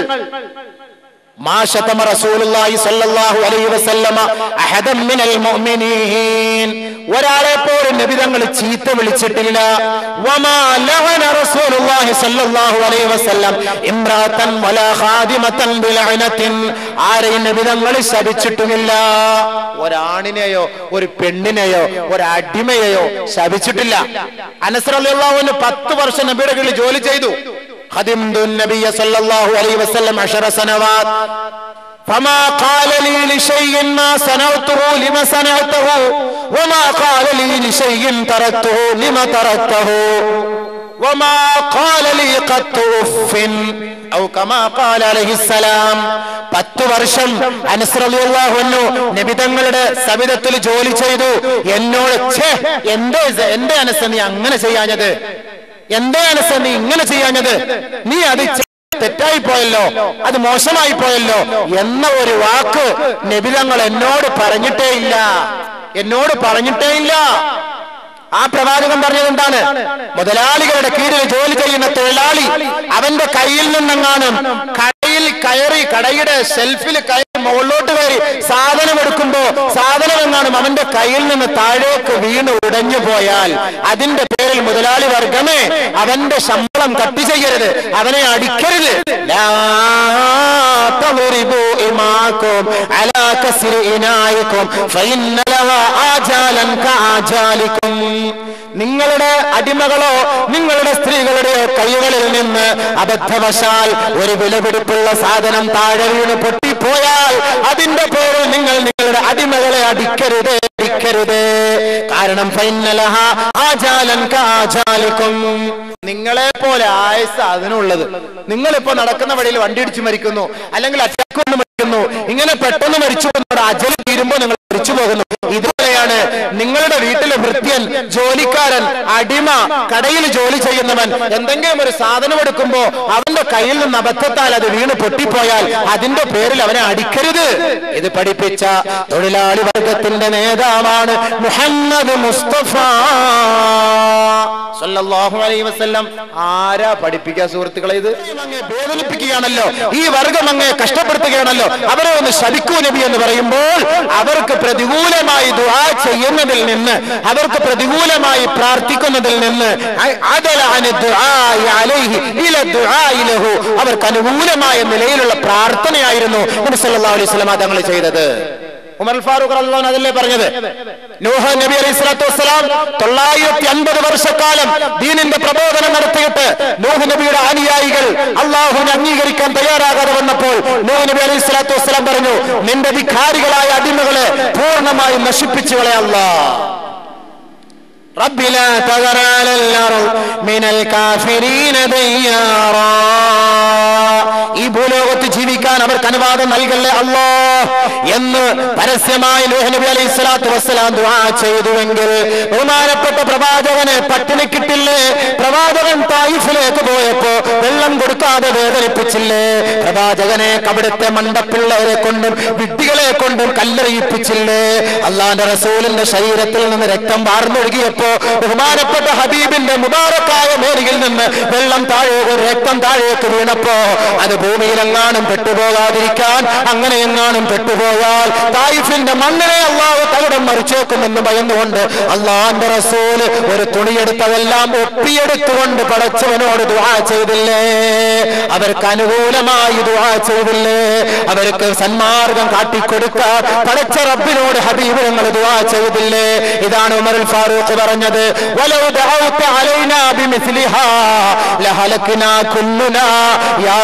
ما شتم رسول الله صلى الله عليه وسلم أحدا من المؤمنين ഒരാളെ പോലും നബി തങ്ങൾ ചീത്ത വിളിച്ചിട്ടില്ല വമാ ലഅന റസൂലുള്ളാഹി സ്വല്ലല്ലാഹു അലൈഹി വസല്ലം ഇംറാതൻ വലാ ഖാദിമതൻ ബിലഅനത്തിൻ ആരെയും നബി തങ്ങൾ ശപിച്ചിട്ടുമില്ല ഒരാണിനെയോ ഒരു പെണ്ണിനെയോ ഒരു അടിമയെയോ ശപിച്ചിട്ടില്ല അനസ് റളിയല്ലാഹു അൻഹു പത്ത് വർഷം നബിയുടെ കീഴിൽ ജോലി ചെയ്തു خدمت النبي صلى الله عليه وسلم عشر سنوات فما قال لي لشيء ما صنعته لما صنعته وما قال لي لشيء تركته لما تركته وما قال لي قط اف او كما قال عليه السلام പത്ത് വർഷം അനുസൃതിയുള്ളാഹുന്നു നബിതങ്ങളുടെ സവിധത്തിൽ ജോലി ചെയ്തു എന്നോട് ഛേ എന്റെ എന്റെ അനസ നീ അങ്ങനെ ചെയ്യാഞ്ഞത് എന്തേ അനസ നീ ഇങ്ങനെ ചെയ്യാഞ്ഞത് നീ അത് തെറ്റായി പോയല്ലോ അത് മോശമായി പോയല്ലോ എന്ന ഒരു വാക്ക് നബിതങ്ങൾ എന്നോട് പറഞ്ഞിട്ടേ ഇല്ല എന്നോട് പറഞ്ഞിട്ടേ ഇല്ല ആ പ്രവാചകൻ പറഞ്ഞത് എന്താണ് മുതലാളികളുടെ കീഴിൽ ജോലി ചെയ്യുന്ന തൊഴിലാളി അവന്റെ കയ്യിൽ നിന്നെങ്ങാനും കടയിൽ കയറി കടയുടെ ഷെൽഫിൽ കയറി മുകളിലോട്ട് കയറി സാധനം എടുക്കുമ്പോ സാധനം എങ്ങാനും അവന്റെ കയ്യിൽ നിന്ന് താഴേക്ക് വീണ് ഉടഞ്ഞു പോയാൽ അതിന്റെ പേരിൽ മുതലാളി വർഗമേ അവന്റെ ശമ്പളം കട്ട് ചെയ്യരുത് അവനെ അടിക്കരുത് ലാ തضربوا إماكم على كسر إنائكم فإن لها آجالا كآجالكم നിങ്ങളുടെ അടിമകളോ നിങ്ങളുടെ സ്ത്രീകളുടെ കൈകളിൽ നിന്ന് അബദ്ധവശാൽ ഒരു വിലപിടിപ്പുള്ള സാധനം താഴെ വീണ് പൊട്ടിപ്പോയാൽ അതിന്റെ പേരിൽ നിങ്ങൾ നിങ്ങളുടെ അടിമകളെ അടിക്കരുത് അടിക്കരുത് കാരണം ഫൈനലഹ ആജാലൻ കാജാലിക്കും നിങ്ങളെ പോലെ ആയുസ് അതിനുള്ളത് നിങ്ങളിപ്പോ നടക്കുന്ന വഴിയിൽ വണ്ടി ഇടിച്ചു മരിക്കുന്നു അല്ലെങ്കിൽ അറ്റാക്ക് കൊണ്ട് മരിക്കുന്നു ഇങ്ങനെ പെട്ടെന്ന് മരിച്ചു പോകുന്ന അജൽ തീരുമ്പോ നിങ്ങൾ മരിച്ചു പോകുന്നു ഇതുപോലെയാണ് നിങ്ങളുടെ വീട്ടിലെ വൃത്തി വൈദ്യൻ ജോലിക്കാരൻ അടിമ കടയിൽ ജോലി ചെയ്യുന്നവൻ എന്തെങ്കിലും ഒരു സാധനം എടുക്കുമ്പോ അവന്റെ കയ്യിൽ നിന്ന് അബദ്ധത്താൽ അത് വീണ് പൊട്ടിപ്പോയാൽ അതിന്റെ പേരിൽ അവനെ അടിക്കരുത് ഇത് പഠിപ്പിച്ച തൊഴിലാളി വർഗത്തിന്റെ നേതാവാണ് മുഹമ്മദ് മുസ്തഫ സല്ലല്ലാഹു അലൈഹി വസല്ലം ആരാ പഠിപ്പിക്കുക സുഹൃത്തുക്കളെ ഇത് അങ്ങ് വേദനിപ്പിക്കുകയാണല്ലോ ഈ വർഗം അങ്ങ് കഷ്ടപ്പെടുത്തുകയാണല്ലോ അവരെ ഒന്ന് ശപിക്കൂ നബി എന്ന് പറയുമ്പോൾ അവർക്ക് പ്രതികൂലമായി ദുആ ചെയ്യുന്നതിൽ നിന്ന് അവർക്ക് പ്രതികൂലമായി പ്രാർത്ഥിക്കുന്നതിൽ നിന്ന് അ- അദലാണ് ദുആഇ അലൈഹി ഇല ദുആഇ ലഹു. അവർക്ക് അനുകൂലമായ നിലയിലുള്ള പ്രാർത്ഥനയായിരുന്നു നബി സല്ലല്ലാഹു അലൈഹി വസല്ലം തങ്ങൾ ചെയ്തത് ഉമർ ഫാറൂഖ് റളിയല്ലാഹു അതല്ലേ പറഞ്ഞത് നൂഹ് നബി അലൈഹി സ്വലാത്തു വസ്സലാം തൊള്ളായിരത്തി അൻപത് വർഷക്കാലം ദീനിന്റെ പ്രബോധനം നടത്തിയിട്ട് നൂഹ് നബിയുടെ അനുയായികൾ അള്ളാഹുവിനെ അംഗീകരിക്കാൻ തയ്യാറാകാതെ വന്നപ്പോൾ നൂഹ് നബി അലൈഹി സ്വലാത്തു വസ്സലാം പറഞ്ഞു നിന്റെ വിഖാരികളായ അടിമകളെ പൂർണ്ണമായും നശിപ്പിച്ചു കളയല്ല رب لا تذر على الأرض من الكافرين ديارا ഈ ഭൂലോകത്ത് ജീവിക്കാൻ അവർക്ക് അനുവാദം നൽകല്ലേ അല്ലോ എന്ന് പരസ്യമായി നൂഹ് നബി അലൈഹി സ്വലാത്തു വസ്സലാം ദുആ ചെയ്തുവെങ്കിൽ ബഹുമാനപ്പെട്ട പ്രവാചകനെ പട്ടിണി കിട്ടില്ലേ പ്രവാചകൻ തായിഫിലേക്ക് പോയപ്പോ വെള്ളം കൊടുക്കാതെ വേദനിപ്പിച്ചില്ലേ പ്രവാചകനെ കവിടുത്തെ മണ്ടപ്പിള്ളവരെ കൊണ്ടും വിഡ്ഢികളെ കൊണ്ടും കല്ലെറിയിപ്പിച്ചില്ലേ അള്ളാന്റെ റസൂലിന്റെ ശരീരത്തിൽ നിന്ന് രക്തം വാർന്നൊഴുകിയപ്പോ ബഹുമാനപ്പെട്ട ഹബീബിന്റെ മുബാറക്കായ മേരിയിൽ നിന്ന് വെള്ളം താഴേക്ക് രക്തം താഴേക്ക് വീണപ്പോ അത് ഭൂമിയിലെങ്ങാനും പെട്ടുപോകാതിരിക്കാൻ അങ്ങനെ എങ്ങാനും പെട്ടുപോയാൽ തായിഫിന്റെ മണ്ണിനെ അള്ളാഹു തവിടം മറിച്ചേക്കുമെന്ന് ഭയന്നുകൊണ്ട് അള്ളാന്റെ റസൂല് ഒരു തുണിയെടുത്തതെല്ലാം ഒപ്പിയെടുത്തുകൊണ്ട് പടച്ചവനോട് ദുആ ചെയ്തില്ലേ അവർക്ക് അനുകൂലമായി ദുആ ചെയ്തില്ലേ അവർക്ക് സന്മാർഗം കാട്ടിക്കൊടുക്കാൻ പടച്ച റബ്ബിനോട് ഹബീബ് ഞങ്ങൾ ദുആ ചെയ്തില്ലേ ഇതാണ് ഉമർ ഫാറൂഖ് പറഞ്ഞത് വലൗ ദഅൗത അലൈനാ ബിമിസ്ലിഹാ ലഹലക്നാ കുല്ലുനാ യാ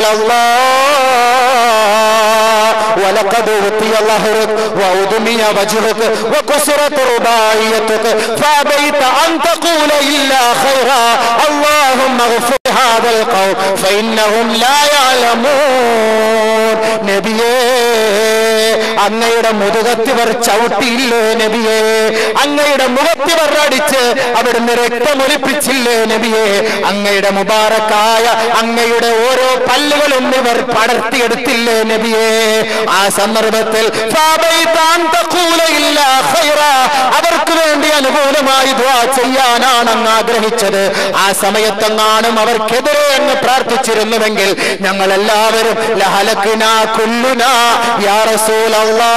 റസൂലല്ലാഹ് ولقد أوتي ظهرك وأدمي وجهك وكسرت رباعيتك فأبيت أن تقول إلا خيرا اللهم اغفر هذا القوم فإنهم لا يعلمون നബിയേ അങ്ങയുടെ മുതുകത്തിവർ ചവിട്ടിയില്ലേ നബിയേ അങ്ങയുടെ മുഖത്തിവർ അടിച്ച് അവിടുന്ന് രക്തമൊലിപ്പിച്ചില്ലേ നബിയേ അങ്ങയുടെ മുബാറക്കായ അങ്ങയുടെ ഓരോ പല്ലുകളും ഇവർ പടർത്തിയെടുത്തില്ലേ നബിയേ ആ സന്ദർഭത്തിൽ ഫാബൈത അൻ തഖൂല ഇല്ലാ ഖൈറാ. അവർക്ക് വേണ്ടി അനുകൂലമായി ദ്വാ ചെയ്യാനാണ് അങ്ങ് ആഗ്രഹിച്ചത് ആ സമയത്തെങ്ങാനും അവർക്കെതിരെ അങ്ങ് പ്രാർത്ഥിച്ചിരുന്നുവെങ്കിൽ ഞങ്ങൾ എല്ലാവരും ലഹലക്കിന കുല്ലുന യാ റസൂലല്ലാ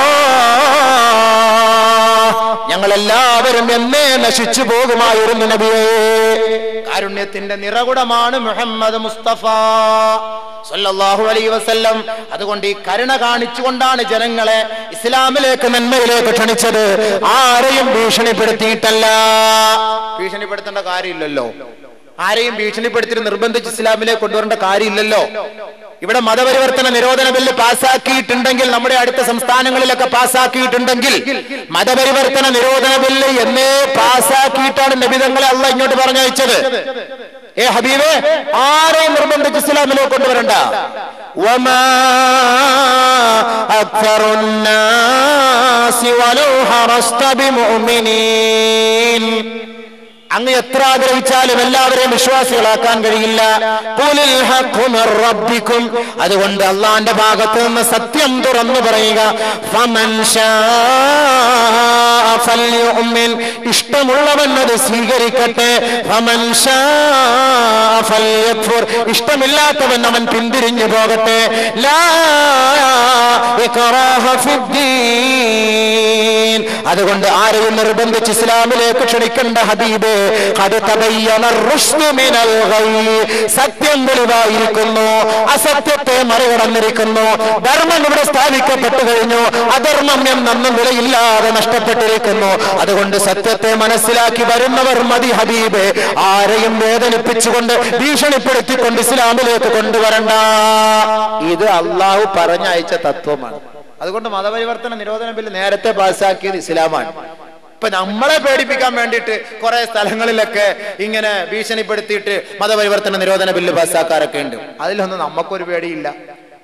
ഞങ്ങൾ എല്ലാവരും എന്നേ നശിച്ചു പോകുമായിരുന്നു നബിയേ കാരുണ്യത്തിന്റെ നിറകുടമാണ് മുഹമ്മദ് മുസ്തഫ സല്ലല്ലാഹു അലൈഹി വസല്ലം അതുകൊണ്ട് ഈ കരുണ കാണിച്ചുകൊണ്ടാണ് ജനങ്ങളെ ഇസ്ലാമിലേക്ക് നന്മയിലേക്ക് ക്ഷണിച്ചത് ആരെയും ഭീഷണിപ്പെടുത്തിയിട്ടല്ല ഭീഷണിപ്പെടുത്തേണ്ട കാര്യമില്ലല്ലോ ആരെയും ഭീഷണിപ്പെടുത്തി നിർബന്ധിച്ച് ഇസ്ലാമിലേക്ക് കൊണ്ടുവരേണ്ട കാര്യമില്ലല്ലോ ഇവിടെ മതപരിവർത്തന നിരോധന ബില്ല് പാസ്സാക്കിയിട്ടുണ്ടെങ്കിൽ നമ്മുടെ അടുത്ത സംസ്ഥാനങ്ങളിലൊക്കെ പാസ്സാക്കിയിട്ടുണ്ടെങ്കിൽ മതപരിവർത്തന നിരോധന ബില്ല് എന്നേ പാസ്സാക്കിയിട്ടാണ് നബിതങ്ങളെ അല്ല ഇങ്ങോട്ട് പറഞ്ഞയച്ചത് ഏ ഹബീബേ ആരെയും നിർബന്ധിച്ച് ഇസ്ലാമിലേക്ക് കൊണ്ടുവരണ്ട وما أكثر الناس ولو حرصت بمؤمنين അങ്ങ് എത്ര ആഗ്രഹിച്ചാലും എല്ലാവരെയും വിശ്വാസികളാക്കാൻ കഴിയില്ല ഖുലിൽ ഹഖ്ഖു മിർ റബ്ബിക്കും അതുകൊണ്ട് അള്ളാന്റെ ഭാഗത്ത് നിന്ന് സത്യം തുറന്നു പറയുക ഫമൻ ശാഅ ഫൽയുമിൻ ഇഷ്ടമുള്ളവൻ അത് സ്വീകരിക്കട്ടെ ഫമൻ ശാഅ ഫൽയക്ഫുർ ഇഷ്ടമില്ലാത്തവൻ അവൻ പിന്തിരിഞ്ഞു പോകട്ടെ ലാ ഇക്റാഹ ഫിദ്ദീൻ അതുകൊണ്ട് ആരെയും നിർബന്ധിച്ച് ഇസ്ലാമിലേക്ക് ക്ഷണിക്കേണ്ട ഹബീബ് അത് തബയ്യന റുഷ്ദു മിനൽ ഗയ്. സത്യം വെളിവായിരിക്കുന്നു അസത്യത്തെ മറികടന്നിരിക്കുന്നു ധർമ്മം ഇവിടെ സ്ഥാപിക്കപ്പെട്ടു കഴിഞ്ഞു അധർമ്മം എന്നൊന്നും വിലയില്ലാതെ നഷ്ടപ്പെട്ടിരിക്കുന്നു അതുകൊണ്ട് സത്യത്തെ മനസ്സിലാക്കി വരുന്നവർ മതി ഹബീബ് ആരെയും വേദനിപ്പിച്ചുകൊണ്ട് ഭീഷണിപ്പെടുത്തിക്കൊണ്ട് ഇസ്ലാമിലേക്ക് കൊണ്ടുവരണ്ട ഇത് അള്ളാഹു പറഞ്ഞയച്ച തത്വമാണ് അതുകൊണ്ട് മതപരിവർത്തന നിരോധന ബില്ല് നേരത്തെ പാസ്സാക്കിയത് ഇസ്ലാമാണ് ഇപ്പൊ നമ്മളെ പേടിപ്പിക്കാൻ വേണ്ടിയിട്ട് കുറെ സ്ഥലങ്ങളിലൊക്കെ ഇങ്ങനെ ഭീഷണിപ്പെടുത്തിയിട്ട് മതപരിവർത്തന നിരോധന ബില്ല് പാസ്സാക്കാറൊക്കെ ഉണ്ട് അതിലൊന്നും നമുക്കൊരു പേടിയില്ല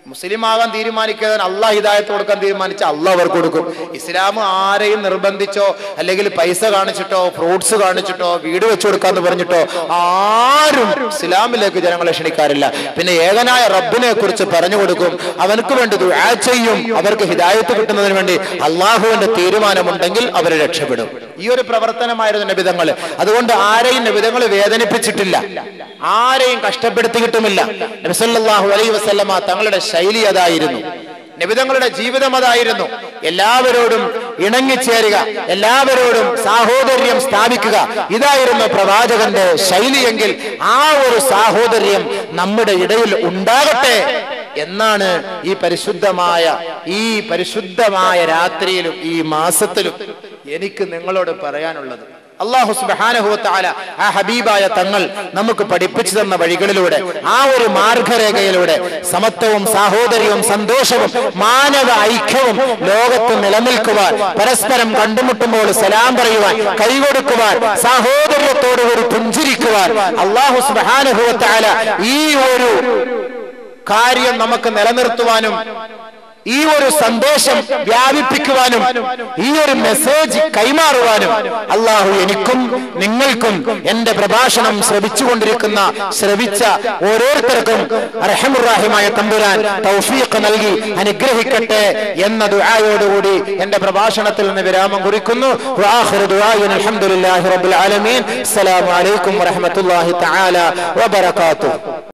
മുസ്ലിം ആകാൻ തീരുമാനിക്കാൻ അള്ളാഹ് ഹിദായത്ത് കൊടുക്കാൻ തീരുമാനിച്ച അള്ളാഹ് അവർക്ക് കൊടുക്കും ഇസ്ലാം ആരെയും നിർബന്ധിച്ചോ അല്ലെങ്കിൽ പൈസ കാണിച്ചിട്ടോ ഫ്രൂട്ട്സ് കാണിച്ചിട്ടോ വീട് വെച്ചു കൊടുക്കാന്ന് പറഞ്ഞിട്ടോ ആരും ഇസ്ലാമിലേക്ക് ജനങ്ങളെ ക്ഷണിക്കാറില്ല പിന്നെ ഏകനായ റബ്ബിനെ കുറിച്ച് പറഞ്ഞു കൊടുക്കും അവനക്ക് വേണ്ടി ദുആ ചെയ്യും അവർക്ക് ഹിദായത്ത് കിട്ടുന്നതിന് വേണ്ടി അള്ളാഹുവിന്റെ തീരുമാനമുണ്ടെങ്കിൽ അവരെ രക്ഷപ്പെടും ഈ ഒരു പ്രവർത്തനമായിരുന്നു നബിതങ്ങൾ അതുകൊണ്ട് ആരെയും നബിതങ്ങൾ വേദനിപ്പിച്ചിട്ടില്ല ആരെയും കഷ്ടപ്പെടുത്തിയിട്ടുമില്ല നബിസല്ലാഹു അലൈ വസല്ലമ തങ്ങളുടെ ശൈലി അതായിരുന്നു നബിതങ്ങളുടെ ജീവിതം അതായിരുന്നു എല്ലാവരോടും ഇണങ്ങിച്ചേരുക എല്ലാവരോടും സാഹോദര്യം സ്ഥാപിക്കുക ഇതായിരുന്നു പ്രവാചകന്റെ ശൈലിയെങ്കിൽ ആ ഒരു സാഹോദര്യം നമ്മുടെ ഇടയിൽ ഉണ്ടാകട്ടെ എന്നാണ് ഈ പരിശുദ്ധമായ ഈ പരിശുദ്ധമായ രാത്രിയിലും ഈ മാസത്തിലും എനിക്ക് നിങ്ങളോട് പറയാനുള്ളത് അള്ളാഹു സുബാനഹുത്താല ആ ഹബീബായ തങ്ങൾ നമുക്ക് പഠിപ്പിച്ചു തന്ന വഴികളിലൂടെ ആ ഒരു മാർഗരേഖയിലൂടെ സമത്വവും സാഹോദര്യവും സന്തോഷവും മാനവ ഐക്യവും ലോകത്ത് നിലനിൽക്കുവാൻ പരസ്പരം കണ്ടുമുട്ടുമ്പോൾ സലാം പറയുവാൻ കൈകൊടുക്കുവാൻ സാഹോദര്യത്തോടുകൂടി പുഞ്ചിരിക്കുവാൻ അള്ളാഹു സുബാനഹുത്താല ഈ ഒരു കാര്യം നമുക്ക് നിലനിർത്തുവാനും ഈ ഒരു സന്ദേശം വ്യാപിപ്പിക്കുവാനും ഈ ഒരു മെസ്സേജ് കൈമാറുവാനും അള്ളാഹു എനിക്കും നിങ്ങൾക്കും എന്റെ പ്രഭാഷണം ശ്രവിച്ചുകൊണ്ടിരിക്കുന്ന ശ്രവിച്ച ഓരോരുത്തർക്കും റഹമുറാഹിമായ തമ്പുരാൻ തൗഫീഖ് നൽകി അനുഗ്രഹിക്കട്ടെ എന്ന ദുആയോടുകൂടി എന്റെ പ്രഭാഷണത്തിൽ നിന്ന് വിരാമം കുറിക്കുന്നു വആഖിറു ദുആഇന അൽഹംദുലില്ലാഹി റബ്ബിൽ ആലമീൻ അസ്സലാമു അലൈക്കും വറഹ്മത്തുള്ളാഹി തആല വബറകാതുഹു